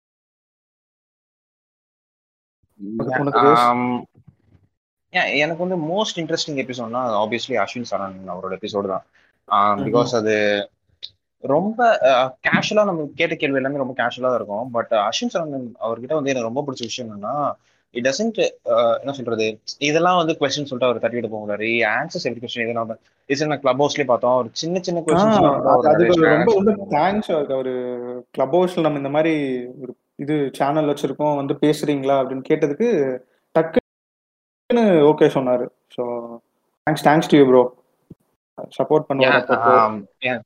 எனக்கு வந்து மோஸ்ட் இன்ட்ரெஸ்டிங் எபிசோட்னா ஆப்வியஸ்லி அஸ்வின் சரண் அவரோட எபிசோடு தான் பிகாஸ் அது ரொம்ப கேஷுவலா நம்ம கேட்ட கேள்வி எல்லாமே ரொம்ப கேஷுவலா தான் இருக்கும் பட் அஸ்வின் சரண் அவர்கிட்ட வந்து எனக்கு ரொம்ப பிடிச்ச விஷயம் என்னன்னா இட் டசன்ட் என்ன சொல்றது இதெல்லாம் வந்து கொஸ்டின் சொல்லிட்டு அவர் தட்டிட்டு போகிறாரு ஆன்சர்ஸ் எவ்ரி கொஸ்டின் இதெல்லாம் ரீசெண்ட் கிளப் ஹவுஸ்லயே பார்த்தோம் ஒரு சின்ன சின்ன கொஸ்டின் ரொம்ப ரொம்ப தேங்க்ஸ் அவருக்கு அவரு கிளப் ஹவுஸ்ல நம்ம இந்த மாதிரி ஒரு இது சேனல் வச்சிருக்கோம் வந்து பேசுறீங்களா அப்படின்னு கேட்டதுக்கு டக்குன்னு ஓகே சொன்னாரு so thanks thanks to you bro support Yeah, பண்ணுவாங்க um, yeah.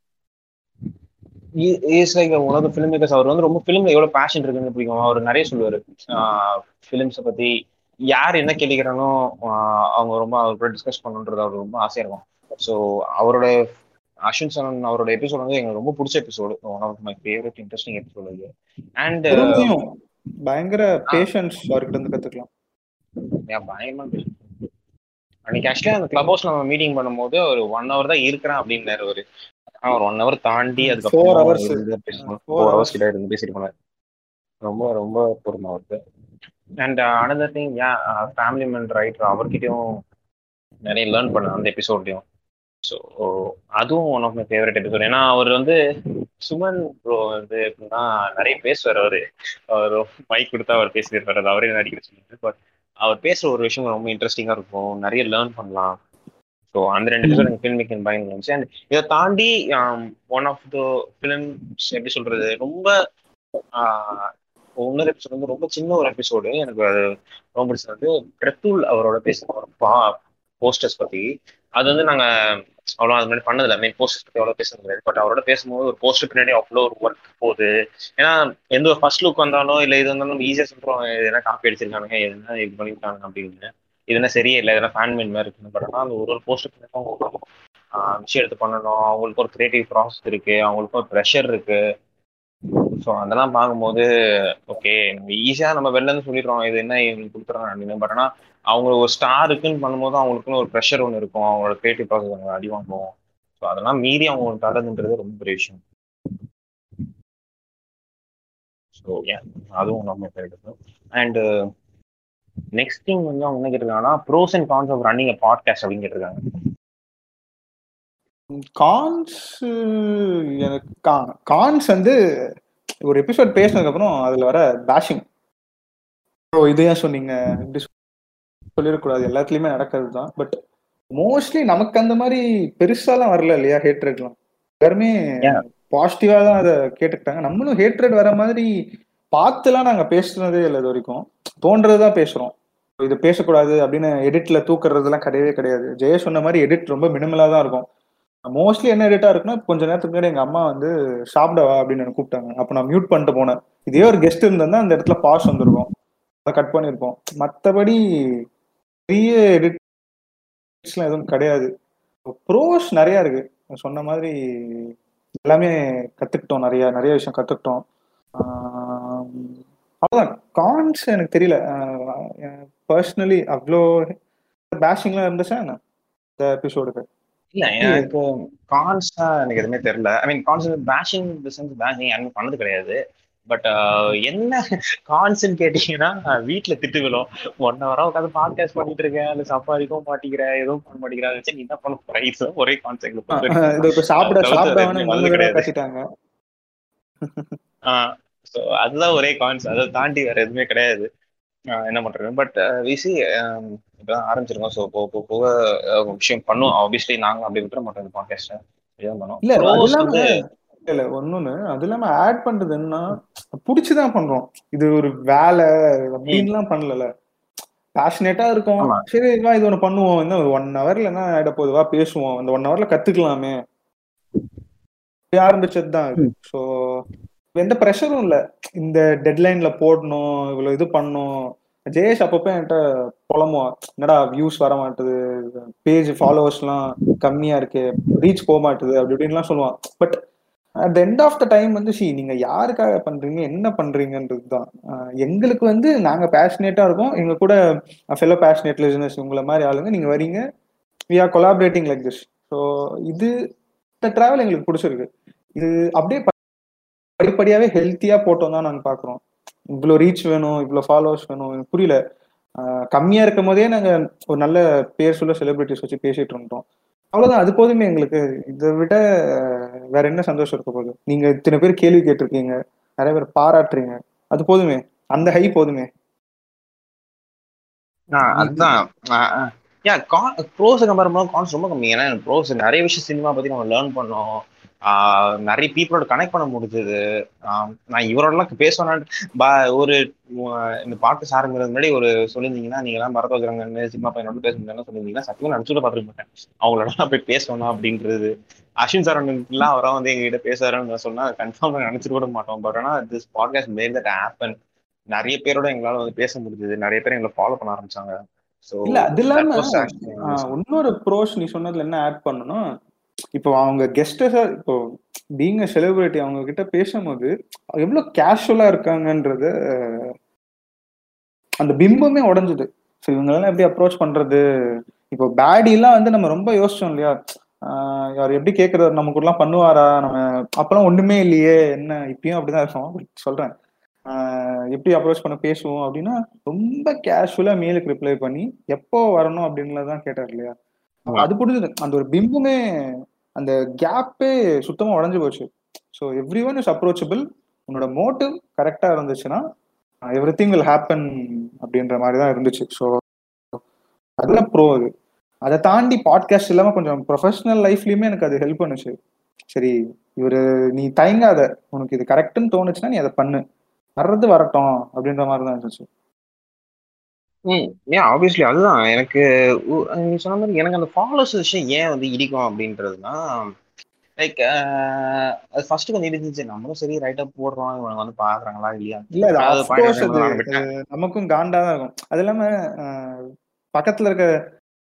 இஸ் லைக் உலக ஃபிலிம் மேக்கர்ஸ் அவர் வந்து ரொம்ப ஃபிலிம்ல எவ்வளவு பேஷன் இருக்குன்னு பிடிக்கும் அவர் நிறைய சொல்லுவாரு ஃபிலிம்ஸை பத்தி யார் என்ன கேள்விக்கிறானோ அவங்க ரொம்ப அவர் கூட டிஸ்கஸ் பண்ணுன்றது அவருக்கு ரொம்ப ஆசையா இருக்கும் ஸோ அவரோட அஸ்வின் சரண் அவரோட எபிசோட் வந்து எங்களுக்கு ரொம்ப பிடிச்ச episode one of my favourite interesting episode இது அண்ட் பொறுமையும் பயங்கர பேஷன்ஸ் அவர்கிட்ட இருந்து கத்துக்கலாம் பயமா பேசும் அன்னைக்கு ஆக்சுவலி அந்த கிளப் ஹவுஸ்ல நம்ம மீட்டிங் பண்ணும்போது ஒரு ஒன் ஹவர் தான் இருக்கிறேன் அப்படின்னாரு அவரு ஆனா ஒரு ஒன் ஹவர் தாண்டி Four அதுக்கப்புறம் hours. பேசணும் Four ஃபோர் hours. ஹவர்ஸ் கிட்ட இருந்து பேசிட்டு போனாரு ரொம்ப ரொம்ப பொறுமை அவருக்கு and another thing yeah family man writer அவர்கிட்டயும் நிறைய லேர்ன் பண்ணேன் அந்த எபிசோட்லயும் ஸோ அதுவும் one of my favourite episode ஏன்னா அவர் வந்து சுமன் ப்ரோ வந்து எப்படின்னா நிறைய பேசுவார் அவரு அவர் மைக் கொடுத்தா அவர் பேசிட்டு இருப்பாரு அது அவரே நடிக்கிற சொல்லிட்டு பட் அவர் பேசுற ஒரு விஷயம் ரொம்ப இன்ட்ரெஸ்டிங்கா இருக்கும் நிறைய லேர்ன் பண்ணலாம் ஸோ அந்த ரெண்டு எபிசோட் எனக்கு ஃபில்ம் மேக்கிங் பயங்கர இருந்துச்சு அண்ட் இதை தாண்டி ஒன் ஆஃப் த ஃபிலிம்ஸ் எப்படி சொல்றது ரொம்ப ஆஹ், இன்னொரு எபிசோட் வந்து ரொம்ப சின்ன ஒரு எபிசோடு எனக்கு அது ரொம்ப பிடிச்சது பிரத்துல் அவரோட பேசுற போஸ்டர்ஸ் பத்தி அது வந்து நாங்க அவ்வளோ அது மாதிரி பண்ணதில்ல மெயின் போஸ்டர்ஸ் பத்தி அவ்வளோ பேச முடியாது பட் அவரோட பேசும்போது ஒரு போஸ்டர் பின்னாடி அவ்வளோ ஒரு ஒர்க் போகுது ஏன்னா எந்த ஒரு ஃபர்ஸ்ட் லுக் வந்தாலும் இல்லை இது வந்தாலும் ஈஸியாக சொல்றோம் இது என்ன காப்பி அடிச்சிருக்கானுங்க இது என்ன இது பண்ணிருக்காங்க அப்படின்னு இது என்ன சரியே இல்லை இதெல்லாம் ஃபேன் மேன் மாதிரி இருக்குன்னு பட் ஆனால் அந்த ஒரு ஒரு போஸ்டர் பின்னாடி அவங்க ஆஹ் விஷயம் எடுத்து பண்ணணும் அவங்களுக்கு ஒரு கிரியேட்டிவ் ப்ராசஸ் இருக்கு அவங்களுக்கு ஒரு ப்ரெஷர் இருக்கு ஸோ அதெல்லாம் பார்க்கும்போது ஓகே நம்ம ஈஸியாக நம்ம வெளில இருந்து சொல்லிடுறோம் இது என்ன இவங்களுக்கு கொடுத்துறாங்க அப்படின்னு பட் ஆனால் அவங்க ஒரு ஸ்டார் இருக்குன்னு பண்ணும்போது அவங்களுக்குன்னு ஒரு ப்ரெஷர் ஒன்று இருக்கும் அவங்களோட கிரியேட்டிவ் ப்ராசஸ் அவங்க அடி வாங்குவோம் ஸோ அதெல்லாம் மீறி அவங்க தரதுன்றது ரொம்ப பெரிய விஷயம் ஸோ ஏன் அதுவும் நம்ம ஃபேவரட் அண்ட் நெக்ஸ்ட் திங் வந்து அவங்க என்ன கேட்டிருக்காங்கன்னா pros and cons of running podcast அப்படின்னு கேட்டிருக்காங்க கான்ஸ் எனக்கு கான்ஸ் வந்து ஒரு எபிசோட் பேசினதுக்கு அப்புறம் அதுல வர பேஷிங் ஸோ இது ஏன் சொன்னீங்க இப்படி சொல்லிடக்கூடாது எல்லாத்துலயுமே நடக்கிறது தான் பட் மோஸ்ட்லி நமக்கு அந்த மாதிரி பெருசாலாம் வரல இல்லையா ஹேட்ரேட்லாம் எல்லாருமே Yeah. பாசிட்டிவா தான் அதை கேட்டுக்கிட்டாங்க நம்மளும் ஹேட்ரேட் வர மாதிரி பார்த்துலாம் நாங்க பேசுனதே இல்லை இது வரைக்கும் தோன்றதுதான் பேசுறோம் இது பேசக்கூடாது அப்படின்னு எடிட்ல தூக்குறதுலாம் கிடையவே கிடையாது ஜெய சொன்ன மாதிரி எடிட் ரொம்ப மினிமலா தான் இருக்கும் மோஸ்ட்லி என்ன எடிட்டா இருக்குன்னா கொஞ்ச நேரத்துக்கு முன்னாடி எங்க அம்மா வந்து சாப்பிடவா அப்படின்னு எனக்கு கூப்பிட்டாங்க அப்ப நான் மியூட் பண்ணிட்டு போனேன் இதே ஒரு கெஸ்ட் இருந்தா அந்த இடத்துல பாஸ் வந்திருக்கும் அதை கட் பண்ணியிருப்போம் மற்றபடி பெரிய எடிட்ஸ்லாம் எதுவும் கிடையாது ப்ரோஸ் நிறைய இருக்கு நான் சொன்ன மாதிரி எல்லாமே கத்துக்கிட்டோம் நிறைய நிறைய விஷயம் கத்துக்கிட்டோம் ஆஹ் அவ்வளவுதான் கான்ஸ் எனக்கு தெரியல பர்சனலி அவ்வளோ பேஷிங்லாம் இருந்துச்சா என்ன இந்த எபிசோடுக்கு இல்ல எனக்கு கான்ஸா எனக்கு எதுவுமே தெரியல I mean cons bashing sense bashing யாருமே பண்ணது கிடையாது பட் என்ன கான்ஸ்ன்னு கேட்டீங்கன்னா வீட்டுல திட்டு விழும் ஒன் ஹவரா உட்காந்து பாட்காஸ்ட் பண்ணிட்டு இருக்கேன் இல்ல சம்பாதிக்கவும் மாட்டேங்கிறேன் எதுவும் பண்ண மாட்டேங்கிறேன் சரி நீ என்ன பண்ண போற இது ஒரே கான்செப்ட் இது இப்ப சாப்பிட அது தவிர்த்து சாப்பிட வேற எதுவுமே மூணு நல்லது தடவை கிடையாது. கட்டிட்டாங்க ஸோ அதுதான் ஒரே கான்ஸ் அதை தாண்டி வேற எதுவுமே கிடையாது ஆஹ் என்ன பண்றது பட் விசி இப்பதான் ஆரம்பிச்சிருக்கோம் ஸோ போக போக போக அஹ், ஒரு விஷயம் பண்ணுவோம் ஆப்வியஸ்லி நாங்க அப்படி விட்டுற மாட்டோம் இந்த பாட்காஸ்ட் இதுதான் பண்ணுவோம் இல்ல அது Pros இல்லாம வந்து இல்ல இல்ல ஒன்னொன்னு அது இல்லாம ஆட் பண்றது என்ன புடிச்சுதான் பண்றோம் இது ஒரு வேலை அப்படின்லாம் பண்ணல பேஷனேட்டா இருக்கும் ஆமா. சரி வா இது ஒண்ணு பண்ணுவோம் என்ன ஒரு ஒன் ஹவர்ல என்ன ஆயிட போகுது வா பேசுவோம் இந்த ஒன் ஹவர்ல கத்துக்கலாமே இப்படி ஆரம்பிச்சது தான் இது ஸோ எந்த ப்ரெஷரும் இல்ல இந்த டெட்லைன்ல போடணும் இவ்வளவு இது பண்ணணும் ஜெயேஷ் அப்பப்போ என்கிட்ட புலம்புவான் என்னடா வியூஸ் வர மாட்டுது பேஜ் ஃபாலோவர்ஸ்லாம் கம்மியா இருக்கு ரீச் போக மாட்டுது அப்படி இப்படின்லாம் சொல்லுவான் but at the end of the time வந்து சி நீங்க யாருக்காக பண்றீங்க என்ன பண்றீங்கன்றது தான் அஹ் எங்களுக்கு வந்து நாங்க பேஷனேட்டா இருக்கோம் எங்க கூட ஃபெலோ பேஷனேட் லிசனர்ஸ் உங்களை மாதிரி ஆளுங்க நீங்க வரீங்க we are collaborating like this so இது இந்த டிராவல் எங்களுக்கு பிடிச்சிருக்கு இது அப்படியே ப- படிப்படியாவே ஹெல்த்தியா போட்டோம் தான் நாங்க பாக்குறோம் இவ்வளோ ரீச் வேணும் இவ்வளோ ஃபாலோவர்ஸ் வேணும் எனக்கு புரியல அஹ் கம்மியா இருக்கும் போதே நாங்க ஒரு நல்ல பேர் சொல்ல செலிபிரிட்டிஸ் வச்சு பேசிட்டு இருந்தோம் அவ்வளவுதான் அது போதுமே எங்களுக்கு இதை விட அஹ், வேற என்ன சந்தோஷம் இருக்க போகுது நீங்க இத்தனை பேர் கேள்வி கேட்டிருக்கீங்க நிறைய பேர் பாராட்டுறீங்க அது போதுமே அந்த ஹை போதுமே ஆஹ் அதுதான் யா ப்ரோஸ் கம்பேர் பண்ணும்போது கான்ஸ் ரொம்ப கம்மி ஏன்னா ப்ரோஸ் நிறைய விஷயம் சினிமா பத்தி நம்ம லேர்ன் பண்ணோம் ஆஹ் நிறைய பீப்புளோட கனெக்ட் பண்ண முடிஞ்சது நான் இவரோடலாம் பேசணும் ஒரு உம், இந்த பாட்டு சாருங்கிறது முன்னாடி ஒரு சொல்லியிருந்தீங்கன்னா நீங்க எல்லாம் பரத வைக்கிறாங்க சினிமா பையனோட பேச முடியாது சொல்லியிருந்தீங்கன்னா சத்தியமா நினச்சுட்டு பார்த்துருக்க மாட்டேன் அவங்களோட நான் போய் பேசணும் அப்படின்றது அஸ்வின் சார் எல்லாம் அவரா வந்து எங்ககிட்ட பேசுறாருன்னு சொன்னா கன்ஃபார்ம் நினைச்சிட்டு கூட மாட்டோம் பட் ஆனா this podcast made that happen நிறைய பேரோட எங்களால வந்து பேச முடிஞ்சது நிறைய பேர் எங்களை ஃபாலோ பண்ண ஆரம்பிச்சாங்க ஸோ இல்ல அது இல்லாம ஆஹ், இன்னொரு ப்ரோஸ் நீ சொன்னதுல என்ன ஆட் பண்ணணும் இப்போ அவங்க கெஸ்டஸா இப்போ பீங் செலிபிரிட்டி அவங்க கிட்ட பேசும்போது எவ்வளவு கேஷுவலா இருக்காங்கன்றது அஹ், அந்த பிம்பமே உடைஞ்சது ஸோ இவங்களெல்லாம் எப்படி அப்ரோச் பண்றது இப்போ பேடி எல்லாம் வந்து நம்ம ரொம்ப யோசிச்சோம் இல்லையா ஆஹ், அவர் எப்படி கேட்கறது நம்ம கூடலாம் பண்ணுவாரா நம்ம அப்பெல்லாம் ஒண்ணுமே இல்லையே என்ன இப்பயும் அப்படிதான் இருக்கும் சொல்றேன் ஆஹ், எப்படி அப்ரோச் பண்ண பேசுவோம் அப்படின்னா ரொம்ப கேஷுவலா மெயிலுக்கு ரிப்ளை பண்ணி எப்போ வரணும் அப்படின்னுதான் கேட்டார் இல்லையா ஆமா. அது புரிஞ்சுது அந்த ஒரு பிம்பமே அந்த கேப்பே சுத்தமா உடைஞ்சு போச்சு so every one is approachable உன்னோட மோட்டிவ் கரெக்டா இருந்துச்சுன்னா எவ்ரி திங் வில் ஹேப்பன் அப்படின்ற மாதிரி தான் இருந்துச்சு ஸோ அதுல ப்ரோ அது அதை தாண்டி பாட்காஸ்ட் இல்லாம கொஞ்சம் ப்ரொஃபஷனல் லைஃப்லயுமே எனக்கு அது ஹெல்ப் பண்ணுச்சு சரி இவரு நீ தயங்காத உனக்கு இது கரெக்ட்னு தோணுச்சுன்னா நீ அதை பண்ணு வர்றது வரட்டும் அப்படின்ற மாதிரி தான் இருந்துச்சு ம் ஏன் ஆப்வியஸ்லி அதுதான் எனக்கு உ- நீ சொன்ன மாதிரி எனக்கு அந்த ஃபாலோஸ் விஷயம் ஏன் வந்து இடிக்கும் அப்படின்றதுனா லைக் அது ஃபர்ஸ்ட் கொஞ்சம் இருந்துச்சு நம்மளும் சரி ரைட்டா போடுறோம் இவங்க வந்து பாக்குறாங்களா இல்லையா இல்ல அது அது அஃப்கோர்ஸ் பாயிண்ட் அது நான் விட்டேன் அது நமக்கும் காண்டா தான் இருக்கும் அது இல்லாம அஹ், பக்கத்துல இருக்க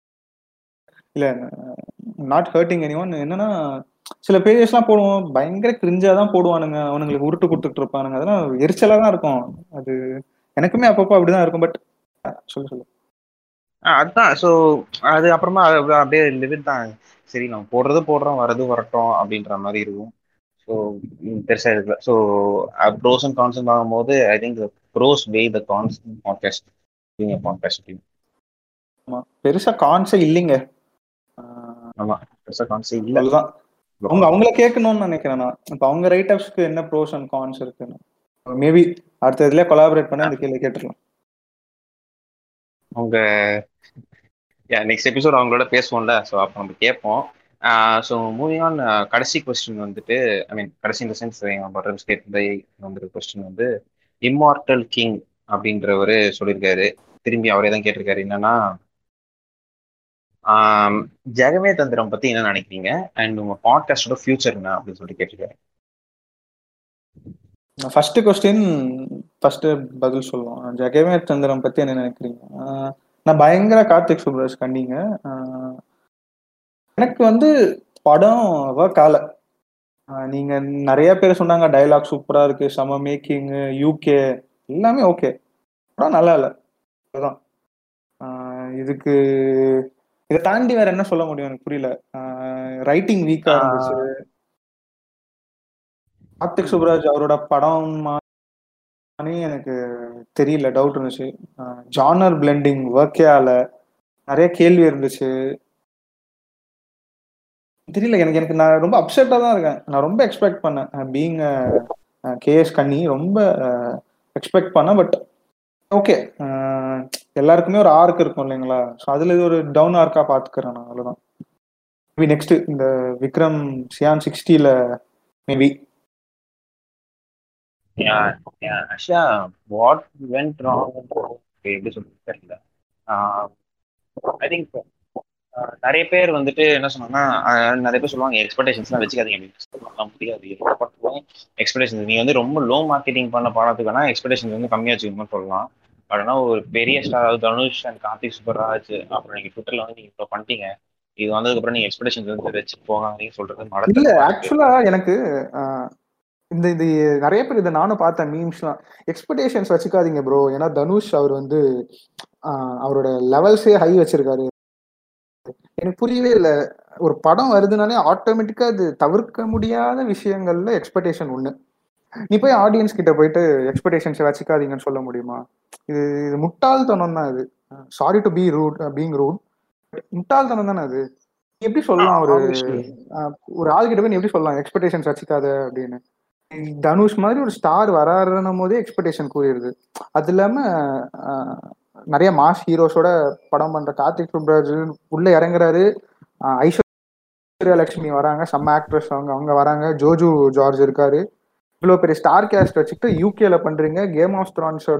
இல்ல நாட் ஹர்ட்டிங் எனி ஒன் என்னன்னா சில பேஜஸ் எல்லாம் போடுவோம் பயங்கர கிரிஞ்சா தான் போடுவானுங்க அவனுங்களுக்கு உருட்டு கொடுத்துட்டு இருப்பானுங்க அதெல்லாம் எரிச்சலா தான் இருக்கும் அது எனக்குமே அப்பப்போ அப்படிதான் இருக்கும் பட் சொல்லு சொல்லு ஆ, அதுதான் ஸோ அது அப்புறமா அது அப்படியே அப்படியே லிமிட் தான் சரி நம்ம போடுறது போடுறோம் வரது வரட்டும் அப்படின்ற மாதிரி இருக்கும் ஸோ பெருசா இருக்குல்ல ஸோ ப்ரோஸ் அண்ட் கான்ஸ் ஆகும்போது I think pros way the cons podcast podcast ஆமா பெருசா கான்ஸே இல்லைங்க அஹ், ஆமா பெருசா கான்ஸ் இல்லை அதுதான் அவங்க அவங்கள கேட்கணும்னு நினைக்கிறேன் நான் இப்ப அவங்க ரைட் அப்ஸ்க்கு என்ன ப்ரோஸ் அண்ட் கான்ஸ் இருக்குன்னு மேபி அடுத்த இதுல கொலாபரேட் பண்ணி அந்த கேள்வி கேட்டுடலாம் அவங்க நெக்ஸ்ட் எபிசோட் அவங்களோட பேசுவோம்ல ஸோ அப்போ நம்ம கேட்போம் ஸோ மூவிங் ஆன் கடைசி கொஸ்டின் வந்துட்டு ஐ மீன் கடைசி இந்த சென்ஸ் பட்டர் ஸ்டேட் வந்துருக்க கொஸ்டின் வந்து இம்மார்டல் கிங் அப்படின்றவரு சொல்லியிருக்காரு திரும்பி அவரே தான் கேட்டிருக்காரு என்னன்னா ஆம், ஜெகமே தந்திரம் பத்தி என்ன நினைக்கிறீங்க அண்ட் உங்க பாட்காஸ்டோட ஃபியூச்சர் என்ன அப்படின்னு சொல்லிட்டு கேட்டிருக்காரு ஃபர்ஸ்ட் கொஸ்டின் ஃபர்ஸ்ட் பதில் சொல்லுவோம் ஜெகமே சந்திரம் பத்தி என்ன நினைக்கிறீங்க ஆஹ் நான் பயங்கர கார்த்திக் சுப்ராஜ் கண்டிங்க ஆஹ் எனக்கு வந்து படம் ஒர்க் ஆகல ஆஹ் நீங்க நிறைய பேர் சொன்னாங்க டயலாக் சூப்பரா இருக்கு செம மேக்கிங் யூகே எல்லாமே ஓகே படம் நல்லா இல்ல அதுதான் ஆஹ் இதுக்கு இதை தாண்டி வேற என்ன சொல்ல முடியும் எனக்கு புரியல ரைட்டிங் வீக்கா இருந்துச்சு கார்த்திக் சுப்ராஜ் அவரோட படம் மாதிரி எனக்கு தெரியல டவுட் இருந்துச்சு ஜானர் பிளெண்டிங் ஒர்க்கே ஆல நிறைய கேள்வி இருந்துச்சு தெரியல எனக்கு எனக்கு நான் ரொம்ப அப்செட்டா தான் இருக்கேன் நான் ரொம்ப எக்ஸ்பெக்ட் பண்ணேன் பீங் கேஎஸ் கண்ணி ரொம்ப எக்ஸ்பெக்ட் பண்ணேன் பட் ஓகே எல்லாருக்குமே ஒரு ஆர்க் இருக்கும் இல்லைங்களா ஸோ அதுல இது ஒரு டவுன் ஆர்க்கா பாத்துக்கிறேன் நான் அவ்வளவுதான் மேபி நெக்ஸ்ட் இந்த விக்ரம் சியான் சிக்ஸ்டில மேபி ஆக்சுவலா வாட் வென்ட் ராங் எப்படி சொல்றது தெரியல ஐ திங்க் நிறைய பேர் வந்துட்டு என்ன சொன்னாங்கன்னா ஆஹ் நிறைய பேர் சொல்லுவாங்க எக்ஸ்பெக்டேஷன்ஸ்லாம் வச்சுக்காதீங்க அப்படின்னு சொல்லலாம் முடியாது எக்ஸ்பெக்டேஷன் நீ வந்து ரொம்ப லோ மார்க்கெட்டிங் பண்ண படத்துக்கு வேணா எக்ஸ்பெக்டேஷன் வந்து கம்மியா வச்சுக்கணும்னு சொல்லலாம் பட் ஆனால் ஒரு பெரிய ஸ்டார் தனுஷ் அண்ட் கார்த்திக் சுப்பராஜ் அப்புறம் நீங்க ட்விட்டர்ல வந்து நீங்க இப்போ பண்ணிட்டீங்க இது வந்ததுக்கு அப்புறம் நீங்க எக்ஸ்பெக்டேஷன் வந்து வச்சு போகாதீங்க சொல்றது இல்ல மடத்தனமா இருக்கு. ஆக்சுவலா எனக்கு ஆஹ், இந்த இது நிறைய பேர் இதை நானும் பார்த்தேன் மீம்ஸ்லாம் எக்ஸ்பெக்டேஷன்ஸ் வச்சுக்காதீங்க ப்ரோ ஏன்னா தனுஷ் அவர் வந்து ஆஹ், அவரோட லெவல்ஸே ஹை வச்சிருக்காரு எனக்கு புரியவே இல்லை ஒரு படம் வருதுனாலே ஆட்டோமேட்டிக்கா அது தவிர்க்க முடியாத விஷயங்கள்ல எக்ஸ்பெக்டேஷன் ஒண்ணு நீ போய் ஆடியன்ஸ் கிட்ட போயிட்டு எக்ஸ்பெக்டேஷன்ஸ் வச்சுக்காதீங்கன்னு சொல்ல முடியுமா இது இது முட்டாள்தனம் தான் இது sorry to be rude being rude முட்டாள்தனம் தானே அது நீ எப்படி சொல்லலாம் ஒரு Obviously. ஆஹ், ஒரு ஆள் கிட்ட போய் நீ எப்படி சொல்லலாம் எக்ஸ்பெக்டேஷன்ஸ் வச்சுக்காத அப்படின்னு தனுஷ் மாதிரி ஒரு ஸ்டார் வராருன்னும் போதே எக்ஸ்பெக்டேஷன் கூறிடுது அது இல்லாம ஆஹ், நிறைய மாஸ் ஹீரோஸோட படம் பண்ற கார்த்திக் சுப்ராஜ் உள்ள இறங்குறாரு ஆஹ், ஐஸ்வர்யா லட்சுமி வராங்க செம்ம ஆக்ட்ரஸ் அவங்க அவங்க வராங்க ஜோஜு ஜார்ஜ் இருக்காரு இவ்வளோ பெரிய ஸ்டார் கேஸ்ட் வச்சுக்கிட்டு யூகேல பண்றீங்க கேம் ஆஃப் த்ரான்ஸோட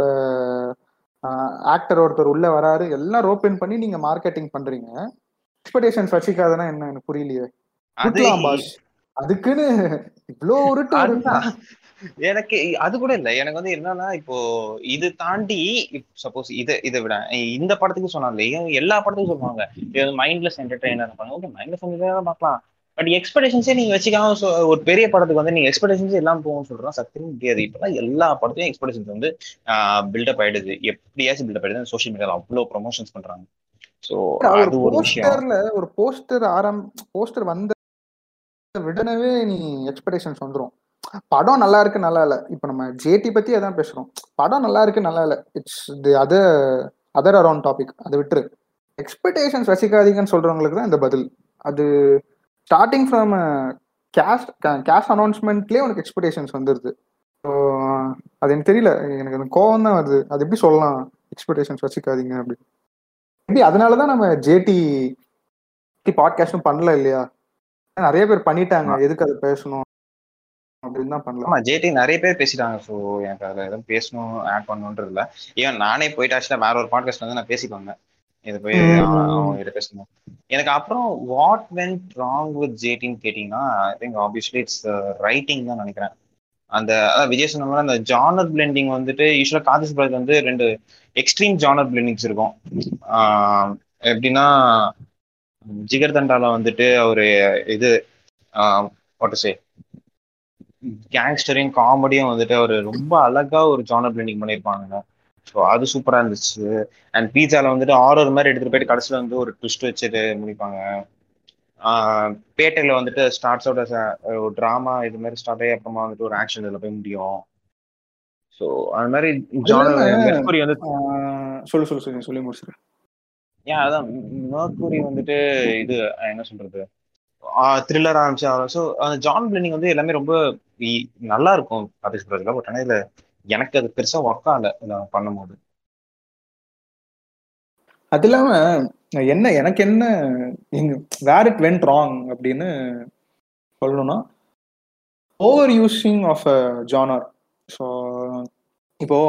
ஆக்டர் ஒருத்தர் உள்ள வராரு எல்லாம் ரோப்பன் பண்ணி நீங்க மார்க்கெட்டிங் பண்றீங்க எக்ஸ்பெக்டேஷன்ஸ் வச்சுக்காதனா என்ன எனக்கு புரியலையே அது விட்டுலாம் பாஸ் அதுக்குன்னு இவ்வளோ உருட்டு அதுதான். எனக்கு அது கூட இல்ல எனக்கு வந்து என்னன்னா இப்போ இது தாண்டி சப்போஸ் இதை இதை விட இந்த படத்துக்கு சொன்னாலே எல்லா படத்துக்கும் சொல்லுவாங்க இது வந்து மைண்ட்லெஸ் என்டர்டைனர் இருப்பாங்க ஓகே மைண்ட்லெஸ் என்டர்டைனர் பார்க்கலாம் பட் எக்ஸ்பெக்டேஷன்ஸே நீங்க வச்சுக்காம so- ஒரு பெரிய படத்துக்கு வந்து நீங்க எக்ஸ்பெக்டேஷன்ஸ் எல்லாம் போகும் சொல்றோம் சத்தியம் முடியாது இப்பெல்லாம் எல்லா படத்தையும் எக்ஸ்பெக்டேஷன்ஸ் வந்து பில்டப் ஆயிடுது எப்படியாச்சும் பில்டப் ஆயிடுது சோஷியல் மீடியால அவ்வளவு ப்ரொமோஷன்ஸ் பண்றாங்க சோ ஒரு அது ஒரு விஷயம் போஸ்டர்ல ஒரு போஸ்டர் ஆரம் போஸ்டர் வந்த விடனவே நீ எக்ஸ்பெக்டேஷன்ஸ் வந்துரும் படம் நல்லா இருக்கு நல்லா இல்ல இப்ப நம்ம ஜேடி பத்தி அதான் பேசுறோம் படம் நல்லா இருக்கு நல்லா இல்ல it's the other other around topic அதை விட்டுரு எக்ஸ்பெக்டேஷன்ஸ் வச்சுக்காதீங்கன்னு சொல்றவங்களுக்கு தான் இந்த பதில் அது ஸ்டார்டிங் ஃப்ரம் கேஷ் கேஷ் அனௌன்ஸ்மெண்ட்லயே உனக்கு எக்ஸ்பெக்டேஷன்ஸ் வந்துருது ஸோ அது எனக்கு தெரியல எனக்கு அந்த கோவம் தான் வருது அது எப்படி சொல்லலாம் எக்ஸ்பெக்டேஷன்ஸ் வச்சுக்காதீங்க அப்படி மேபி அதனால தான் நம்ம ஜேடி பாட்காஸ்டும் பண்ணல இல்லையா நிறைய பேர் பண்ணிட்டாங்க எதுக்கு அதை பேசணும் அப்படின்னு தான் பண்ணலாம் ஆமா ஜேடி நிறைய பேர் பேசிட்டாங்க ஸோ எனக்கு அதுல எதுவும் பேசணும் ஆட் பண்ணணுன்றது இல்ல ஏன் நானே போயிட்டு ஆக்சுவலா வேற ஒரு பாட்காஸ்ட் வந்து நான் பேசிப்பாங்க இது போய் ம். அவன் அவங்க கிட்ட பேசணும் எனக்கு அப்புறம் வாட் வென்ட் ராங் வித் ஜேடின்னு கேட்டீங்கன்னா I think obviously it's writing தான் நினைக்கிறேன் அந்த அதான் விஜய் சொன்ன மாதிரி அந்த ஜானர் பிளெண்டிங் வந்துட்டு யூஸ்வலா காதிஸ் பிரதர் வந்து ரெண்டு எக்ஸ்ட்ரீம் ஜானர் பிளெண்டிங்ஸ் இருக்கும் ஆஹ் எப்படின்னா ஜிகர் தண்டால வந்துட்டு ஒரு இது வாட் சே கேங்ஸ்டரையும் காமெடியும் வந்துட்டு அவர் ரொம்ப அழகா ஒரு ஜானர் பிளெண்டிங் பண்ணியிருப்பாங்க ஸோ அது சூப்பரா இருந்துச்சு அண்ட் பீஸால வந்துட்டு ஆரர் மாதிரி எடுத்துட்டு போயிட்டு கடைசியில வந்து ஒரு ட்விஸ்ட் வச்சுட்டு முடிப்பாங்க ஆஹ் பேட்டையில வந்துட்டு ஸ்டார்ட்ஸோட ஒரு ட்ராமா இது மாதிரி ஸ்டார்ட் ஆகி அப்புறமா வந்துட்டு ஒரு ஆக்ஷன் இதுல போய் முடியும் ஸோ அது மாதிரி ஜானர் இல்லாம- மெர்க்குரி வந்து ஆஹ் சொல்லு சொல்லு சொல்லு சொல்லி முடிச்சிரு ஏன் அதான் மெர்க்குரி வந்துட்டு இது அஹ் என்ன சொல்றது த்ரில்லர் ஆரம்பிச்சு ஸோ அந்த ஜான் பிளெனிங் வந்து எல்லாமே ரொம்ப இ- நல்லா இருக்கும் பார்ட்டிசிபேட்ல பட் ஆனால் இதுல எனக்கு அது பெருசா ஒர்க் ஆகல இதில் பண்ணும்போது அது இல்லாம என்ன எனக்கு என்ன எங்க வேர் இட் வென்ட் ராங் அப்படின்னு சொல்லணும்னா over using of a genre so இப்போ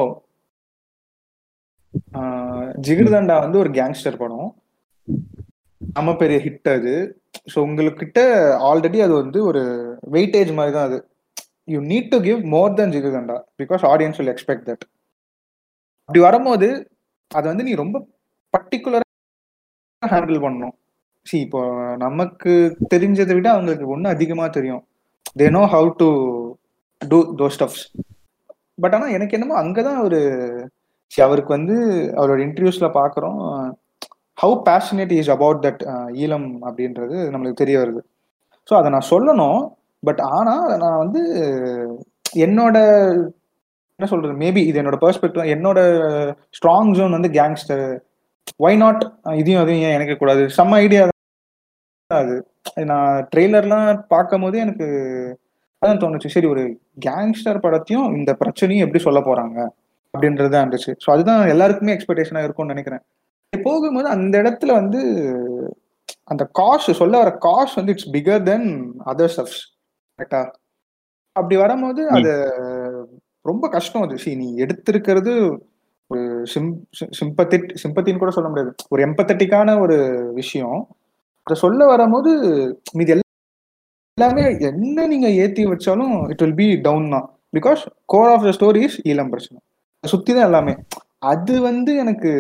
ஆஹ், ஜிகிர்தண்டா வந்து ஒரு கேங்ஸ்டர் படம் நம்ம பெரிய ஹிட் அது ஸோ உங்களுக்கிட்ட ஆல்ரெடி அது வந்து ஒரு வெயிட்டேஜ் மாதிரி தான் அது you need to give more then Jigarthanda because audience will expect that அப்படி வரும்போது அதை வந்து நீ ரொம்ப பர்டிகுலராக ஹேண்டில் பண்ணணும் சி இப்போ நமக்கு தெரிஞ்சதை விட அவங்களுக்கு ஒன்றும் அதிகமாக தெரியும் they know how to do those stuffs but ஆனால் எனக்கு என்னமோ அங்கே தான் ஒரு see, அவருக்கு வந்து அவரோட இன்டர்வியூஸில் பார்க்குறோம் how passionate is about that Eelam அப்படின்றது நம்மளுக்கு தெரிய வருது ஸோ அதை நான் சொல்லணும் பட் ஆனால் அதை நான் வந்து என்னோட என்ன சொல்றது மேபி இது என்னோட பெர்ஸ்பெக்டிவ் என்னோட ஸ்ட்ராங் ஜோன் வந்து கேங்ஸ்டர் ஒய் நாட் இதையும் அதையும் ஏன் எனக்கு கூடாது செம்ம ஐடியா தான் அது நான் ட்ரெய்லர்லாம் பார்க்கும் போது எனக்கு அதான் தோணுச்சு சரி ஒரு கேங்ஸ்டர் படத்தையும் இந்த பிரச்சனையும் எப்படி சொல்ல போறாங்க அப்படின்றது தான் இருந்துச்சு ஸோ அதுதான் எல்லாருக்குமே எக்ஸ்பெக்டேஷனாக இருக்கும்னு நினைக்கிறேன் போகும்போது அந்த இடத்துல வந்து அந்த காஸ்ட் சொல்ல வர காஸ்ட் வந்து it's bigger then other stuffs கரெக்டா அப்படி வரும்போது அது ரொம்ப கஷ்டம் அது சி நீ எடுத்திருக்கிறது ஒரு சிம் சிம்பத்திட் சிம்பத்தின்னு கூட சொல்ல முடியாது ஒரு எம்பத்தட்டிக்கான ஒரு விஷயம் அதை சொல்ல வரும்போது மீது எல்லாமே என்ன நீங்க ஏத்தி வச்சாலும் இட் வில் பி டவுன் தான் because core of the stories Eelam பிரச்சனை சுத்தி தான் எல்லாமே அது வந்து எனக்கு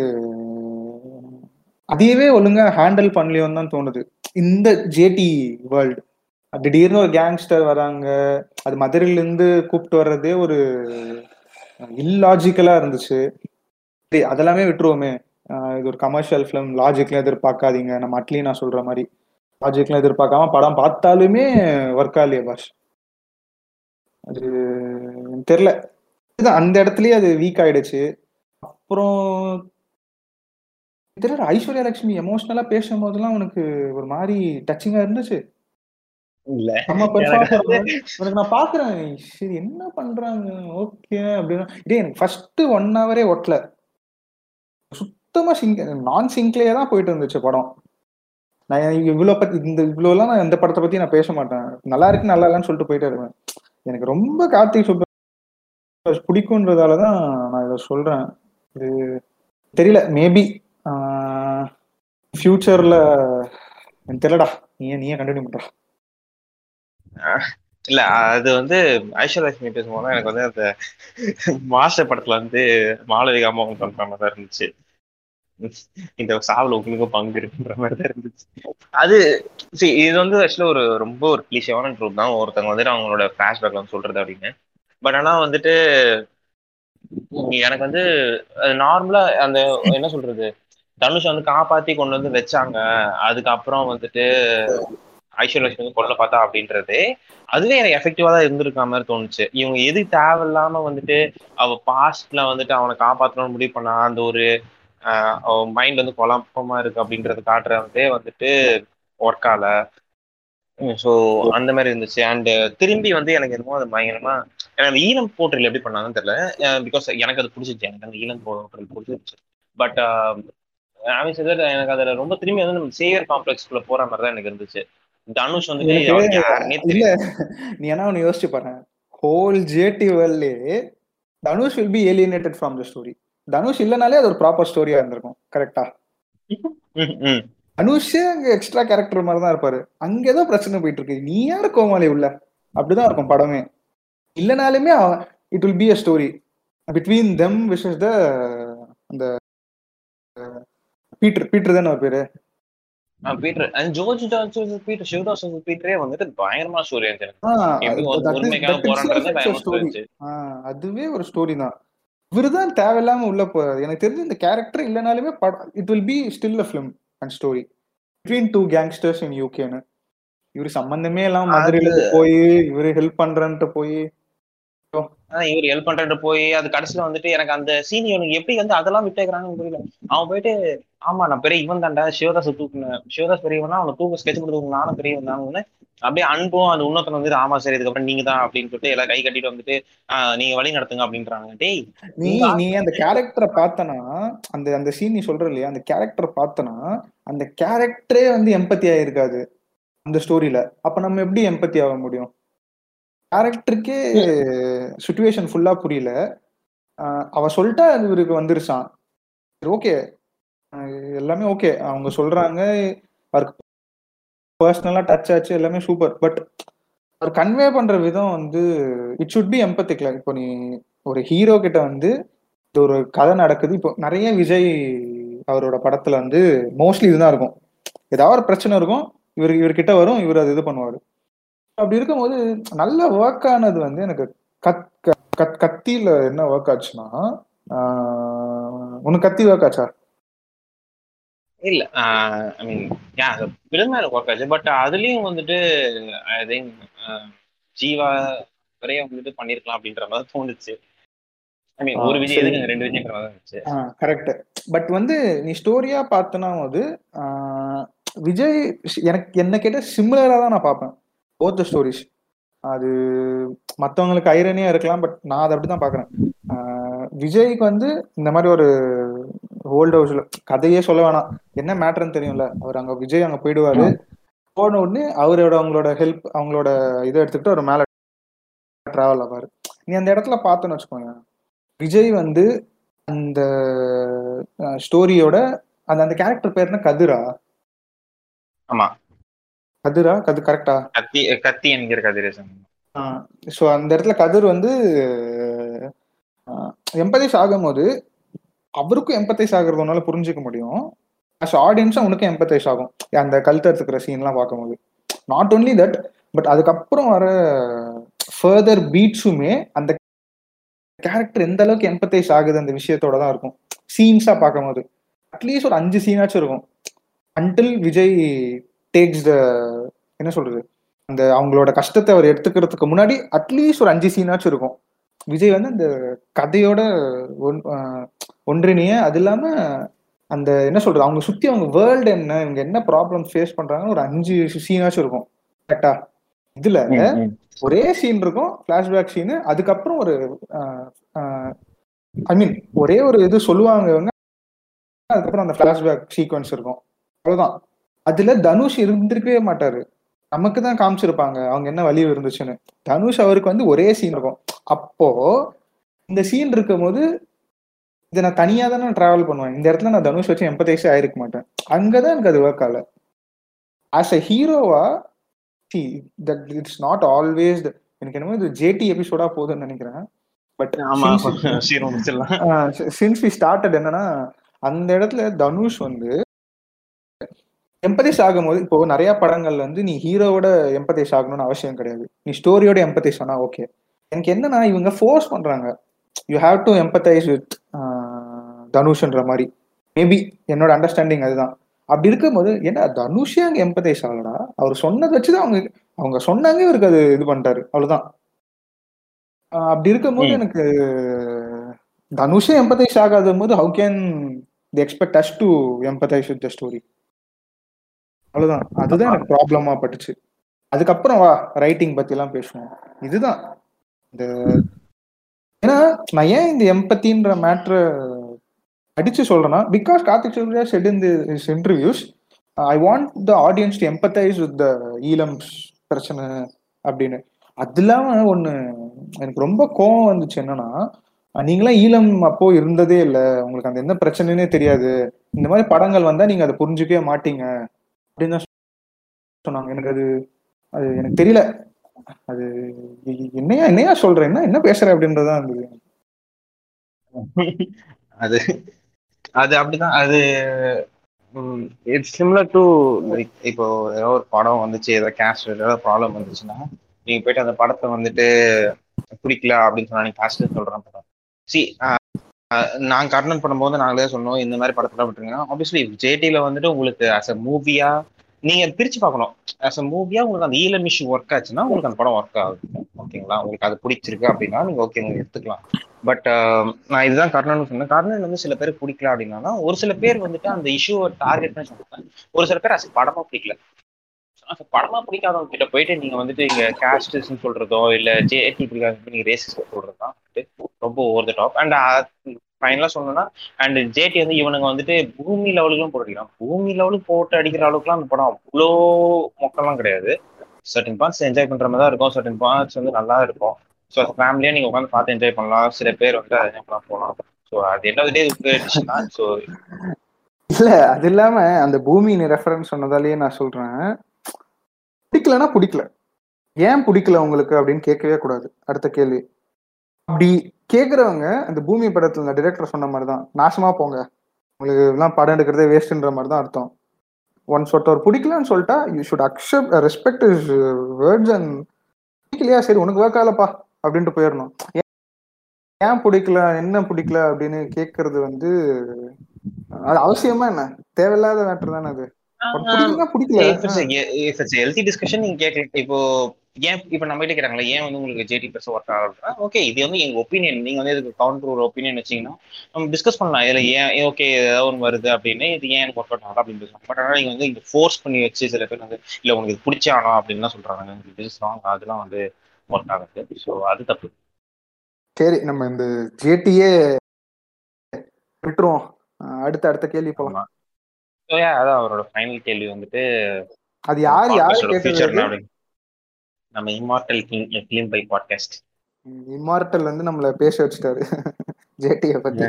அதையவே ஒழுங்கா ஹேண்டில் பண்ணலையோன்னு தான் தோணுது இந்த ஜேடி வேர்ல்டு திடீர்னு ஒரு கேங்ஸ்டர் வராங்க அது மதுரையில இருந்து கூப்பிட்டு வர்றதே ஒரு இல்லாஜிக்கலா இருந்துச்சு சரி அதெல்லாமே விட்டுருவோமே ஆஹ் இது ஒரு கமர்ஷியல் ஃபிலிம் லாஜிக்லாம் எதிர்பார்க்காதீங்க நம்ம அட்லி நான் சொல்ற மாதிரி லாஜிக்லாம் எதிர்பார்க்காம படம் பார்த்தாலுமே ஒர்க் ஆகலையே பாஷ் அது எனக்கு தெரியல இதுதான் அந்த இடத்துலயே அது வீக் ஆயிடுச்சு அப்புறம் தெரியல ஐஸ்வர்யா லட்சுமி எமோஷனலா பேசும்போதெல்லாம் உனக்கு ஒரு மாதிரி டச்சிங்கா இருந்துச்சு இல்ல நம்ம பெர்ஃபார்மர் உனக்கு நான் பாக்குறேன் சரி என்ன பண்றாங்க ஓகே அப்படின்னா இதே எனக்கு ஃபர்ஸ்ட் ஒன் ஹவரே ஒட்டல சுத்தமா சிங்க் நான் சிங்க்லயே தான் போயிட்டு இருந்துச்சு படம் நான் இவ்வளவு பத்தி இந்த இவ்வளவுலாம் நான் இந்த படத்தை பத்தி நான் பேச மாட்டேன் நல்லா இருக்கு நல்லா இல்லைன்னு சொல்லிட்டு போயிட்டே இருப்பேன் எனக்கு ரொம்ப கார்த்திக் சுப்ராஜ் பிடிக்கும்ன்றதாலதான் நான் இதை சொல்றேன் இது தெரியல மேபி ஃபியூச்சர்ல எனக்கு தெரியலடா நீயே நீயே கண்டினியூ பண்றா இல்ல அது வந்து ஐஸ்வர்யலட்சுமி பேசும்போது எனக்கு வந்து அந்த மாஸ்டர் படத்துல வந்து மாளவிகா அம்மாவும் பண்ற மாதிரி தான் இருந்துச்சு இந்த சாவுல உங்களுக்கும் பங்கு இருக்குன்ற மாதிரி தான் இருந்துச்சு அது see இது வந்து ஆக்சுவலா ஒரு ரொம்ப ஒரு கிளிஷியான ட்ரூப் தான் ஒருத்தவங்க வந்துட்டு அவங்களோட ஃபிளாஷ்பேக்ல வந்து சொல்றது அப்படின்னு பட் ஆனா வந்துட்டு எனக்கு வந்து நார்மலா அந்த என்ன சொல்றது தனுஷ் வந்து காப்பாத்தி கொண்டு வந்து வச்சாங்க அதுக்கப்புறம் வந்துட்டு ஐஸ்வர்யலட்சுமி வந்து கொல்ல பார்த்தா அப்படின்றது அதுவே எனக்கு எஃபெக்டிவா தான் இருந்திருக்க மாதிரி தோணுச்சு இவங்க எது தேவையில்லாம வந்துட்டு அவ பாஸ்ட்ல வந்துட்டு அவனை காப்பாற்றணும்னு முடிவு பண்ணா அந்த ஒரு மைண்ட் வந்து குழப்பமா இருக்கு அப்படின்றது காட்டுறதே வந்துட்டு ஒர்க் ஆகல ஸோ அந்த மாதிரி இருந்துச்சு அண்ட் திரும்பி வந்து எனக்கு என்னமோ அது பயங்கரமா எனக்கு அந்த ஈழம் போர்ட்டல் எப்படி பண்ணாங்கன்னு தெரியல பிகாஸ் எனக்கு அது பிடிச்சிச்சு எனக்கு அந்த ஈழம் போர்ட்டல் பிடிச்சிருச்சு பட் எனக்கு அதுல ரொம்ப திரும்பி வந்து நம்ம சேவியர் காம்ப்ளெக்ஸ்குள்ள போற மாதிரி தான் எனக்கு இருந்துச்சு தனுஷ் வந்துட்டு எனக்கு அவனுக்கு யாருன்னே இல்ல தெரியல நீ என்ன ஒன்று யோசிச்சு பாரு ஹோல் ஜேடி வேர்ல்ட்லே Dhanush will be alienated from the story Dhanush இல்லைனாலே அது ஒரு ப்ராப்பர் ஸ்டோரியா இருந்திருக்கும் கரெக்டா ம், ம். அனுஷே அங்க எக்ஸ்ட்ரா கேரக்டர் மாதிரி தான் இருப்பாரு அங்க ஏதோ பிரச்சனை போயிட்டு இருக்கு நீ யாரு கோமாளி உள்ள அப்படிதான் இருக்கும் படமே இல்லைனாலுமே it will be a story between them vicious the அந்த பீட்டர் பீட்டர் தானே அவர் பேரு ஆ, Peter and George George Peter Sivadas பீட்டரே வந்துட்டு பயங்கரமா ஸ்டோரி இருந்துச்சு எனக்கு. ஆ, எப்படி அது- ஒரு that is- பொறுமைக்காக that போறான்றதே itself is a பயங்கரமா story. இருந்துச்சு ஆ, அதுவே ஒரு ஸ்டோரி தான் இவருதான் தேவையில்லாம உள்ள போறாரு எனக்கு தெரிஞ்சு இந்த கேரக்டர் இல்லைனாலுமே படம் it will be still a film and story between two gangsters in யூகேன்னு இவரு சம்பந்தமே இல்லாம மதுரையில இருந்து போய் இவரு ஹெல்ப் பண்றேன்ட்டு போய் ஆனா இவர் ஹெல்ப் பண்றது போய் அது கடைசியில வந்துட்டு எனக்கு அந்த சீன் இவனுக்கு எப்படி வந்து அதெல்லாம் விட்டேக்கிறாங்கன்னு புரியல அவன் போயிட்டு ஆமா நான் பெரிய இவன் தாண்டா சிவதாஸ் தூக்குனேன் சிவதாஸ் பெரியவனா அவனை தூக்க ஸ்கெட்ச் போட்டு நானும் பெரியவன் தான் அப்படியே அன்பும் அந்த உன்னத்தன் வந்துட்டு ஆமா சரி இதுக்கப்புறம் நீங்க தான் அப்படின்னு சொல்லிட்டு எல்லாம் கை கட்டிட்டு வந்துட்டு ஆஹ் நீங்க வழி நடத்துங்க அப்படின்றாங்க டேய் நீ உங்க நீ அந்த கேரக்டரை பார்த்தனா அந்த அந்த சீன் நீ சொல்ற இல்லையா அந்த கேரக்டர் பார்த்தனா அந்த கேரக்டரே வந்து எம்பத்தி ஆயிருக்காது அந்த ஸ்டோரியில அப்ப நம்ம எப்படி எம்பத்தி ஆக முடியும் கேரக்டருக்கே சுச்சுவேஷன் ஃபுல்லா புரியல ஆஹ் அவ சொல்லிட்டா அது இவருக்கு வந்துருச்சான் ஓகே எல்லாமே ஓகே அவங்க சொல்றாங்க அவருக்கு பர்சனலா டச் ஆச்சு எல்லாமே சூப்பர் பட் அவர் கன்வே பண்ற விதம் வந்து இட் சுட் பி எம்பத்திக் இப்போ நீ ஒரு ஹீரோ கிட்ட வந்து இது ஒரு கதை நடக்குது இப்போ நிறைய விஜய் அவரோட படத்துல வந்து மோஸ்ட்லி இதுதான் இருக்கும் ஏதாவது ஒரு பிரச்சனை இருக்கும் இவர் இவர்கிட்ட வரும் இவர் அது இது பண்ணுவாரு அப்படி இருக்கும்போது நல்ல ஒர்க் ஆனது வந்து எனக்கு கத் க- கத் கத்தியில என்ன ஒர்க் ஆச்சுன்னா ஆஹ் உனக்கு கத்தி ஒர்க் ஆச்சா இல்ல ஐ மீன் யா பிலிம் எனக்கு ஒர்க் ஆச்சு பட் அதுலயும் வந்துட்டு ஐ திங்க் ஜீவா வரைய வந்துட்டு பண்ணிருக்கலாம் அப்படின்ற மாதிரி தோணுச்சு ஐ மீன் ஒரு ஆஹ் விஜய் சரி எதுக்கு ரெண்டு விஜய்ன்ற மாதிரி இருந்துச்சு கரெக்ட் பட் வந்து நீ ஸ்டோரியா பார்த்தனா போது ஆஹ் விஜய் எனக்கு என்ன கேட்ட சிமிலரா தான் நான் பார்ப்பேன் போத் த ஸ்டோரிஸ் அது மற்றவங்களுக்கு ஐரனியா இருக்கலாம் பட் நான் அதை அப்படிதான் பாக்குறேன் ஆஹ் விஜய்க்கு வந்து இந்த மாதிரி ஒரு ஓல்ட் ஹவுஸ்ல கதையே சொல்ல வேணாம் என்ன மேட்டர்னு தெரியும்ல அவர் அங்க விஜய் அங்க போயிடுவாரு போன உடனே அவரோட அவங்களோட ஹெல்ப் அவங்களோட இதை எடுத்துக்கிட்டு ஒரு மேல டிராவல் ஆவாரு நீ அந்த இடத்துல பார்த்தோன்னு வச்சுக்கோங்க விஜய் வந்து அந்த ஸ்டோரியோட அந்த அந்த கேரக்டர் பேர் என்ன கதிரா ஆமா கதிரா கது கரெக்டா கத்தி கத்தி என்கிற கதிரேசன் ஸோ அந்த இடத்துல கதிர் வந்து எம்பதைஸ் ஆகும்போது அவருக்கும் எம்பத்தைஸ் ஆகுறது உன்னால புரிஞ்சுக்க முடியும் அஸ் ஆடியன்ஸா உனக்கும் எம்பத்தைஸ் ஆகும் அந்த கழுத்து எடுத்துக்கிற சீன்லாம் பார்க்கும்போது நாட் ஒன்லி தட் பட் அதுக்கப்புறம் வர ஃபர்தர் பீட்ஸுமே அந்த கேரக்டர் எந்த அளவுக்கு எம்பத்தைஸ் ஆகுது அந்த விஷயத்தோட தான் இருக்கும் சீன்ஸா பார்க்கும்போது அட்லீஸ்ட் ஒரு அஞ்சு சீனாச்சும் இருக்கும் அன்டில் விஜய் டேக்ஸ் த என்ன சொல்றது அந்த அவங்களோட கஷ்டத்தை அவர் எடுத்துக்கிறதுக்கு முன்னாடி அட்லீஸ்ட் ஒரு அஞ்சு சீனாச்சும் இருக்கும் விஜய் வந்து அந்த கதையோட ஒன்- ஆஹ் ஒன்றிணைய அது இல்லாம அந்த என்ன சொல்றது அவங்க சுத்தி அவங்க வேர்ல்டு என்ன இவங்க என்ன ப்ராப்ளம் ஃபேஸ் பண்றாங்கன்னு ஒரு அஞ்சு சீனாச்சும் இருக்கும் கரெக்டா இதுல ஒரே சீன் இருக்கும் ஃபிளாஷ்பேக் சீனு அதுக்கப்புறம் ஒரு ஐ மீன் ஒரே ஒரு இது சொல்லுவாங்க இவங்க அதுக்கப்புறம் அந்த ஃபிளாஷ்பேக் சீக்வன்ஸ் இருக்கும் அவ்வளவுதான் அதுல தனுஷ் இருந்திருக்கவே மாட்டாரு நமக்கு தான் காமிச்சிருப்பாங்க அவங்க என்ன வலி இருந்துச்சுன்னு தனுஷ் அவருக்கு வந்து ஒரே சீன் இருக்கும் அப்போ இந்த சீன் இருக்கும் போது இதை நான் தனியா தானே டிராவல் பண்ணுவேன் இந்த இடத்துல நான் தனுஷ் வச்சு எம்பத்தைஸே ஆயிருக்க மாட்டேன் அங்கதான் எனக்கு அது ஒர்க் ஆகல ஆஸ் அ ஹீரோவா see that it's not always எனக்கு என்னமோ இது ஜேடி எபிசோடா போகுதுன்னு நினைக்கிறேன் பட் ஆமா சீரம் முடிச்சிடலாம் சின்ஸ் வி ஸ்டார்டட் என்னன்னா அந்த இடத்துல தனுஷ் வந்து எம்பதைஸ் ஆகும்போது இப்போ நிறைய படங்கள்ல வந்து நீ ஹீரோவோட எம்பதைஸ் ஆகணும்னு அவசியம் கிடையாது நீ ஸ்டோரியோட எம்பதைஸ் ஆனா ஓகே எனக்கு என்னன்னா இவங்க ஃபோர்ஸ் பண்றாங்க you have to empathise with தனுஷ்ன்ற மாதிரி மேபி என்னோட அண்டர்ஸ்டாண்டிங் அதுதான் அப்படி இருக்கும்போது என்ன தனுஷே அங்க எம்பத்தைஸ் ஆகலடா அவர் சொன்னதை வச்சுதான் அவங்க அவங்க சொன்னாங்க இவருக்கு அது இது பண்ணிட்டாரு அவ்வளவுதான் ஆஹ் அப்படி இருக்கும்போது ம். எனக்கு தனுஷே எம்பத்தைஸ் ஆகாத போது how can they expect us to empathise with the story அவ்வளவுதான் அதுதான் எனக்கு ப்ராப்ளமா பட்டுச்சு அதுக்கப்புறம் வா ரைட்டிங் பத்தி எல்லாம் பேசுவோம் இதுதான் இந்த ஏன்னா நான் ஏன் இந்த எம்பத்தின்ற மேட்ரு அடிச்சு சொல்றேன்னா because Karthik Surya said in his interviews I want the audience to empathise with the Eelams பிரச்சனை அப்படின்னு அது இல்லாம ஒண்ணு எனக்கு ரொம்ப கோவம் வந்துச்சு என்னன்னா அஹ் நீங்களாம் ஈழம் அப்போ இருந்ததே இல்லை உங்களுக்கு அந்த என்ன பிரச்சனைனே தெரியாது இந்த மாதிரி படங்கள் வந்தா நீங்க அதை புரிஞ்சுக்கவே மாட்டீங்க அப்படின்னு தான் சொன்னாங்க எனக்கு அது அது எனக்கு தெரியல அது எ- என்னையா என்னையா சொல்றேன் என்ன என்ன பேசுற அப்படின்றதுதான் இருந்தது அது அது அப்படிதான் அது இட்ஸ் சிமிலர் டு லைக் இப்போ ஏதோ ஒரு படம் வந்துச்சு ஏதோ கேஸ்ட் ஏதாவது ப்ராப்ளம் வந்துச்சுன்னா நீங்க போயிட்டு அந்த படத்தை வந்துட்டு பிடிக்கல அப்படின்னு சொன்னா நீங்க கேஸ்ட் சொல்றேன் சி நான் கர்ணன் பண்ணும்போது நாங்களே சொன்னோம் இந்த மாதிரி படத்துல விட்டுருங்க ஆப்வியஸ்லி ஜேடில வந்துட்டு உங்களுக்கு அஸ் அ மூவியா நீங்க பிரிச்சு பார்க்கணும் அஸ் அ மூவியா உங்களுக்கு அந்த ஈழம் இஷ்யூ ஒர்க் ஆச்சுன்னா உங்களுக்கு அந்த படம் ஒர்க் ஆகுது ஓகேங்களா உங்களுக்கு அது பிடிச்சிருக்கு அப்படின்னா நீங்க ஓகே நீங்க எடுத்துக்கலாம் பட் நான் இதுதான் கர்ணன் சொன்னேன் கர்ணன் வந்து சில பேர் பிடிக்கல அப்படின்னா ஒரு சில பேர் வந்துட்டு அந்த இஷ்யூவை டார்கெட் பண்ணி சொல்றாங்க ஒரு சில பேர் அஸ் படமா பிடிக்கல as a படமா பிடிக்காதவங்க கிட்ட போயிட்டு நீங்க வந்துட்டு இங்க கேஸ்ட்ஸ்ன்னு சொல்றதோ இல்ல ஜேடி பிடிக்காத நீங்க ரேசிஸ் சொல்றதுதான் வந்துட்டு ரொம்ப ஓவர் த டாப் அண்ட் ஃபைனலா சொல்லணும்னா அண்ட் ஜேடி வந்து இவனுங்க வந்துட்டு பூமி லெவலுக்கும் போட்டு பூமி லெவலுக்கு போட்டு அடிக்கிற அளவுக்குலாம் அந்த படம் அவ்வளோ மொக்கெல்லாம் கிடையாது சர்டன் பார்ட்ஸ் என்ஜாய் பண்ற மாதிரி தான் இருக்கும் சர்டன் பார்ட்ஸ் வந்து நல்லா இருக்கும் ஸோ ஃபேமிலியா நீங்க உட்காந்து பார்த்து என்ஜாய் பண்ணலாம் சில பேர் வந்து அதை பண்ணலாம் போகலாம் ஸோ அது என்ன டே போயிடுச்சுன்னா ஸோ இல்ல அது இல்லாம அந்த பூமி நீ ரெஃபரன்ஸ் சொன்னதாலேயே நான் சொல்றேன் பிடிக்கலன்னா பிடிக்கல ஏன் பிடிக்கல உங்களுக்கு அப்படின்னு கேட்கவே கூடாது அடுத்த கேள்வி அப்படி கேக்குறவங்க அந்த பூமி படத்துல இந்த டிரெக்டர் சொன்ன மாதிரி தான் நாசமா போங்க உங்களுக்கு எல்லாம் படம் எடுக்கிறதே வேஸ்ட்ன்ற மாதிரி தான் அர்த்தம் ஒன்ஸ் ஒருத்தவர் பிடிக்கலன்னு சொல்லிட்டா you should accept respect his words and பிடிக்கலையா சரி உனக்கு ஒர்க் ஆகலப்பா அப்படின்ட்டு போயிடணும் ஏன் ஏன் பிடிக்கல என்ன பிடிக்கல அப்படின்னு கேட்கறது வந்து அது அவசியமா என்ன தேவையில்லாத மேட்டர் தானே அது உனக்கு பிடிக்கலன்னா பிடிக்கல ஹெல்த்தி டிஸ்கஷன் நீங்க கேட்கல இப்போ ஏன் இப்ப நம்ம கிட்ட கேட்டாங்களா ஏன் வந்து உங்களுக்கு ஜேடி பெருசா ஒர்க் ஆகுதுன்னா ஓகே இது வந்து எங்க ஒப்பீனியன் நீங்க வந்து இதுக்கு கவுண்டர் ஒரு ஒப்பீனியன் வச்சீங்கன்னா நம்ம டிஸ்கஸ் பண்ணலாம் இதுல ஏன் ஓகே ஏதாவது ஒன்று வருது அப்படின்னு இது ஏன் எனக்கு ஒர்க் அவுட் ஆகும் அப்படின்னு பேசலாம் பட் ஆனால் நீங்க வந்து இங்க ஃபோர்ஸ் பண்ணி வச்சு சில பேர் வந்து இல்ல உனக்கு இது பிடிச்ச ஆனோ அப்படின்னு தான் சொல்றாங்க இது ராங் அதெல்லாம் வந்து ஒர்க் ஆகுது ஸோ அது தப்பு சரி நம்ம இந்த ஜேடியே விட்டுருவோம் அஹ் அடுத்த அடுத்த கேள்வி போலாம் ஆமா ஸோ அதான் அவரோட ஃபைனல் கேள்வி வந்துட்டு அது யார் யாரு ஃபியூச்சர் கேட்டது அப்படின்னு நம்ம immortal king film by podcast immortal வந்து நம்மள பேச வச்சுட்டாரு ஜேடிய பத்தி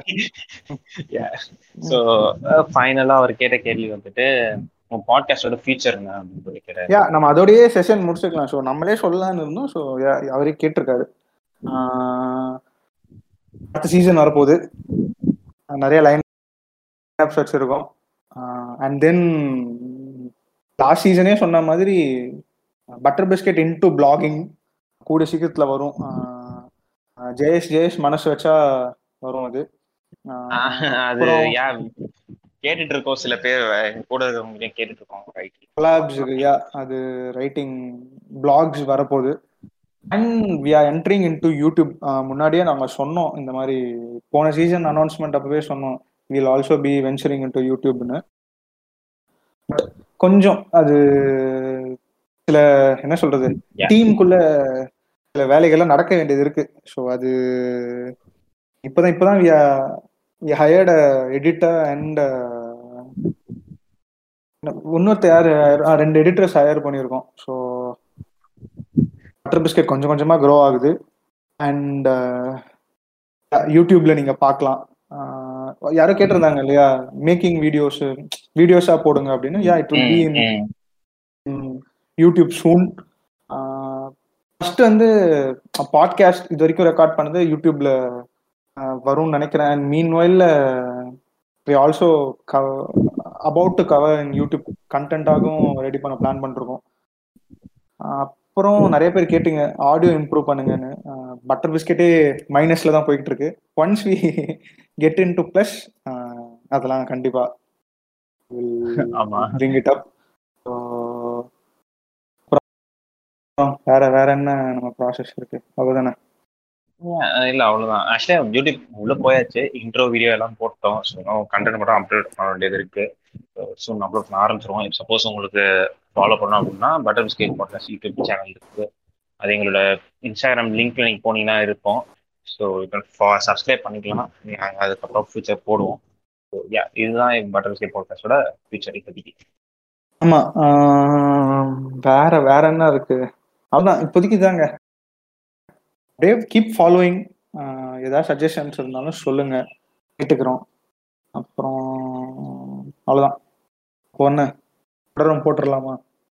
ஸோ ஃபைனலா அவர் கேட்ட கேள்வி வந்துட்டு உன் பாட்காஸ்டோட ஃபியூச்சர் என்ன அப்படின்னு சொல்லி கேட்டாரு யா நம்ம அதோடயே செஷன் முடிச்சுக்கலாம் ஸோ நம்மளே சொல்லலாம்னு இருந்தோம் ஸோ அவரே கேட்டிருக்காரு ஆஹ் அடுத்த சீசன் வரப்போகுது அஹ் நிறைய லைன் ஆப்ஸ் வச்சிருக்கோம் அண்ட் தென் லாஸ்ட் சீசனே சொன்ன மாதிரி பட்டர் பிஸ்கெட் இன்டு பிளாகிங் கூட சீக்கிரத்துல வரும் ஆஹ் ஆஹ் ஜெயேஷ் ஜெயேஷ் மனசு வச்சா வரும் அது ஆஹ் அது அப்புறம் யார் கேட்டுட்டு இருக்கோம் சில பேர் எங்க கூட இருக்கவங்க கேட்டுட்டு இருக்கோம் ரைட் கொலாப்ஸ் யா அது ரைட்டிங் பிளாக்ஸ் வரப்போகுது and we are entering into YouTube முன்னாடியே நாங்க சொன்னோம் இந்த மாதிரி போன சீசன் அனௌன்ஸ்மெண்ட் அப்பவே சொன்னோம் will also be venturing into யூடியூப்னு கொஞ்சம் அது சில என்ன சொல்றது Yeah. டீமுக்குள்ள சில வேலைகள்லாம் நடக்க வேண்டியது இருக்கு ஸோ அது இப்போதான் இப்போதான் வி ஹயர்ட் எடிட்டர் அண்ட் இன்னொருத்த யார் ஆ, ரெண்டு எடிட்டர்ஸ் ஹையர் பண்ணியிருக்கோம் ஸோ பட்டர் பிஸ்கெட் கொஞ்சம் கொஞ்சமா க்ரோ ஆகுது அண்ட் யூடியூப்ல நீங்க பார்க்கலாம் ஆஹ் யாரோ கேட்டிருந்தாங்க இல்லையா மேக்கிங் வீடியோஸ் வீடியோஸா போடுங்க அப்படின்னு yeah it will B um, in um. YouTube soon first வந்து பாட்காஸ்ட் இது வரைக்கும் ரெக்கார்ட் பண்ணது யூடியூப்ல ஆஹ் வரும்னு நினைக்கிறேன் மீன் வயல்ல we also about to cover in YouTube கண்டென்ட்டாகவும் ரெடி பண்ண பிளான் பண்ணிருக்கோம் ஆஹ் அப்புறம் நிறைய பேர் கேட்டீங்க ஆடியோ இம்ப்ரூவ் பண்ணுங்கன்னு பட்டர் பிஸ்கெட்டே மைனஸ்ல தான் போய்கிட்டு இருக்கு once we get into plus அதெல்லாம் கண்டிப்பா ஆமா. பிரிங் இட் அப் வேற வேற என்ன நம்ம ப்ராசஸ் இருக்கு அவ்வளவுதானே Yeah, இல்ல அவ்வளவுதான் ஆக்சுவலா யூடியூப் உள்ள போயாச்சு இன்ட்ரோ வீடியோ எல்லாம் போட்டோம் ஸோ கண்டென்ட் மட்டும் அப்லோட் பண்ண வேண்டியது இருக்கு ஸோ அப்லோட் பண்ண ஆரம்பிச்சிருவோம் சப்போஸ் உங்களுக்கு ஃபாலோ பண்ணோம் அப்படின்னா butter biscuit podcast YouTube channel இருக்கு அது எங்களோட இன்ஸ்டாகிராம் லிங்க்ல நீங்க போனீங்கன்னா இருக்கும் ஸோ சப்ஸ்கிரைப் பண்ணிக்கலாம் நீங்க அதுக்கப்புறம் ஃபியூச்சர் போடுவோம் ஸோ யா இதுதான் பட்டர் பிஸ்கெட் பாட்காஸ்டோட ஃபியூச்சர் இப்போதைக்கு ஆமா ஆஹ் வேற வேற என்ன இருக்கு அவ்வளவுதான் இப்போதைக்கு இதாங்க அப்படியே கீப் ஃபாலோயிங் ஏதாவது சஜஷன்ஸ் இருந்தாலும் சொல்லுங்க கேட்டுக்கிறோம் அப்புறம் அவ்வளவுதான் இப்போ என்ன தொடரும் போட்டுடலாமா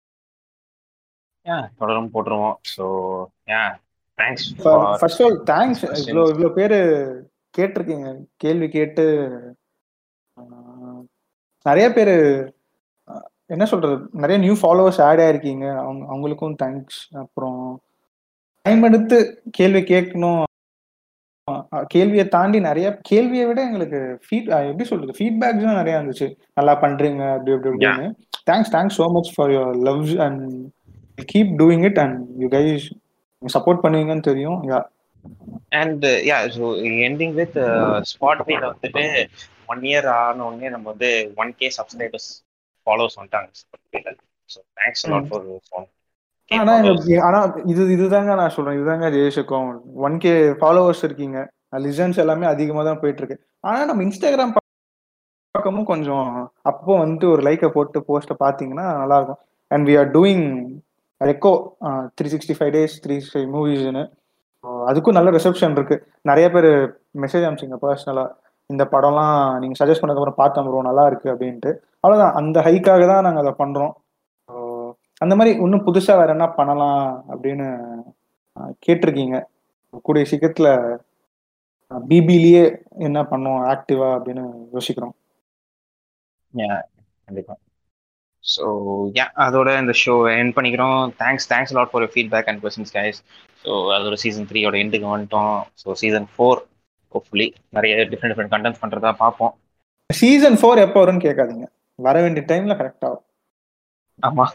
யா தொடரும் போட்டுருவோம் so yeah thanks first of all thanks இவ்வளோ இவ்வளோ பேர் கேட்டிருக்கீங்க கேள்வி கேட்டு ஆஹ், நிறைய பேர் என்ன சொல்றது நிறைய நியூ ஃபாலோவர்ஸ் ஆட் ஆயிருக்கீங்க அவங்க அவங்களுக்கும் தேங்க்ஸ் அப்புறம் டைம் எடுத்து கேள்வி கேட்கணும் அஹ், கேள்வியை தாண்டி நிறைய கேள்வியை விட எங்களுக்கு ஃபீட் எப்படி சொல்றது ஃபீட்பேக்ஸ் தான் நிறைய இருந்துச்சு நல்லா பண்றீங்க அப்படி அப்படி அப்படின்னு thanks thanks so much for your love and keep doing it and you guys support பண்ணுவீங்கன்னு தெரியும் yeah and yeah so ending with ஸ்பாட்ஃபைல வந்துட்டு ஒன் இயர் ஆன உடனே நம்ம வந்து ஒன் கே சப்ஸ்கிரைபர்ஸ் ஃபாலோவர்ஸ் வந்துட்டாங்க ஸ்பாட்ஃபைல so thanks lot for phone ஆனா எனக்கு- ஆனா இது இதுதாங்க நான் சொல்றேன் இதுதாங்க ஜெயசுக்கும் ஒன் கே ஃபாலோவர்ஸ் இருக்கீங்க லிசன்ஸ் எல்லாமே அதிகமா தான் போயிட்டு இருக்கு ஆனா நம்ம இன்ஸ்டாகிராம் பக்கமும் கொஞ்சம் அப்போ வந்துட்டு ஒரு லைக்கை போட்டு போஸ்ட்டை பார்த்தீங்கன்னா நல்லா இருக்கும் and we are doing reco three sixty five days three five மூவிஸ்னு அதுக்கும் நல்ல ரிசப்ஷன் இருக்கு நிறைய பேர் மெசேஜ் அனுப்பிச்சிங்க பர்சனலா இந்த படம்லாம் நீங்க சஜஸ்ட் பண்ணதுக்கப்புறம் பார்த்தோம் ப்ரோ நல்லா இருக்கு அப்படின்ட்டு அவ்வளவுதான் அந்த ஹைக்காக தான் நாங்க அதை பண்றோம் So, அந்த மாதிரி இன்னும் புதுசா வேற என்ன பண்ணலாம் அப்படின்னு அஹ், கேட்டிருக்கீங்க கூடிய சீக்கிரத்துல பிபிலேயே என்ன பண்ணோம் ஆக்டிவா அப்படின்னு யோசிக்கிறோம் கண்டிப்பா ஸோ யா அதோட இந்த ஷோ எண்ட் பண்ணிக்கிறோம் thanks thanks lot for feedback and questions guys so அதோட சீசன் த்ரீயோட எண்டுக்கு வந்துட்டோம் ஸோ சீசன் ஃபோர் ஹோப்ஃபுல்லி நிறைய டிஃப்ரெண்ட் டிஃப்ரெண்ட் கண்டென்ட்ஸ் பண்ணுறதா பார்ப்போம் சீசன் ஃபோர் எப்போ வரும்னு கேட்காதீங்க வர வேண்டிய டைம்ல கரெக்டா வரும் ஆமா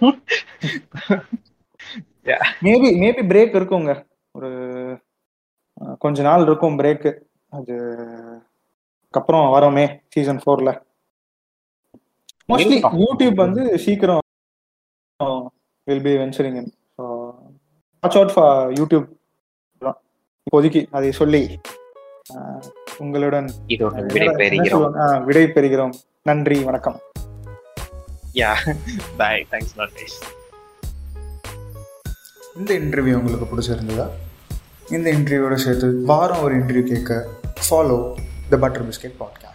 மேபி மேபி பிரேக் இருக்குங்க ஒரு அஹ், கொஞ்ச நாள் இருக்கும் பிரேக் அது அப்புறம் வரோமே சீசன் ஃபோர்ல மோஸ்ட்லி இருக்கும். யூடியூப் வந்து சீக்கிரம் will be venturing in so watch out for YouTube இப்போதைக்கு அதை சொல்லி அஹ், உங்களுடன் இதோட என்ன விடை பெறுகிறோம் சொல்லுவாங்க? அஹ், விடை பெறுகிறோம் நன்றி வணக்கம் yeah bye thanks lot guys இந்த இன்டர்வியூ உங்களுக்கு பிடிச்சிருந்ததா இந்த இன்டர்வியூவோட சேர்த்து வாரம் ஒரு இன்டர்வியூ கேட்க follow the butter biscuit podcast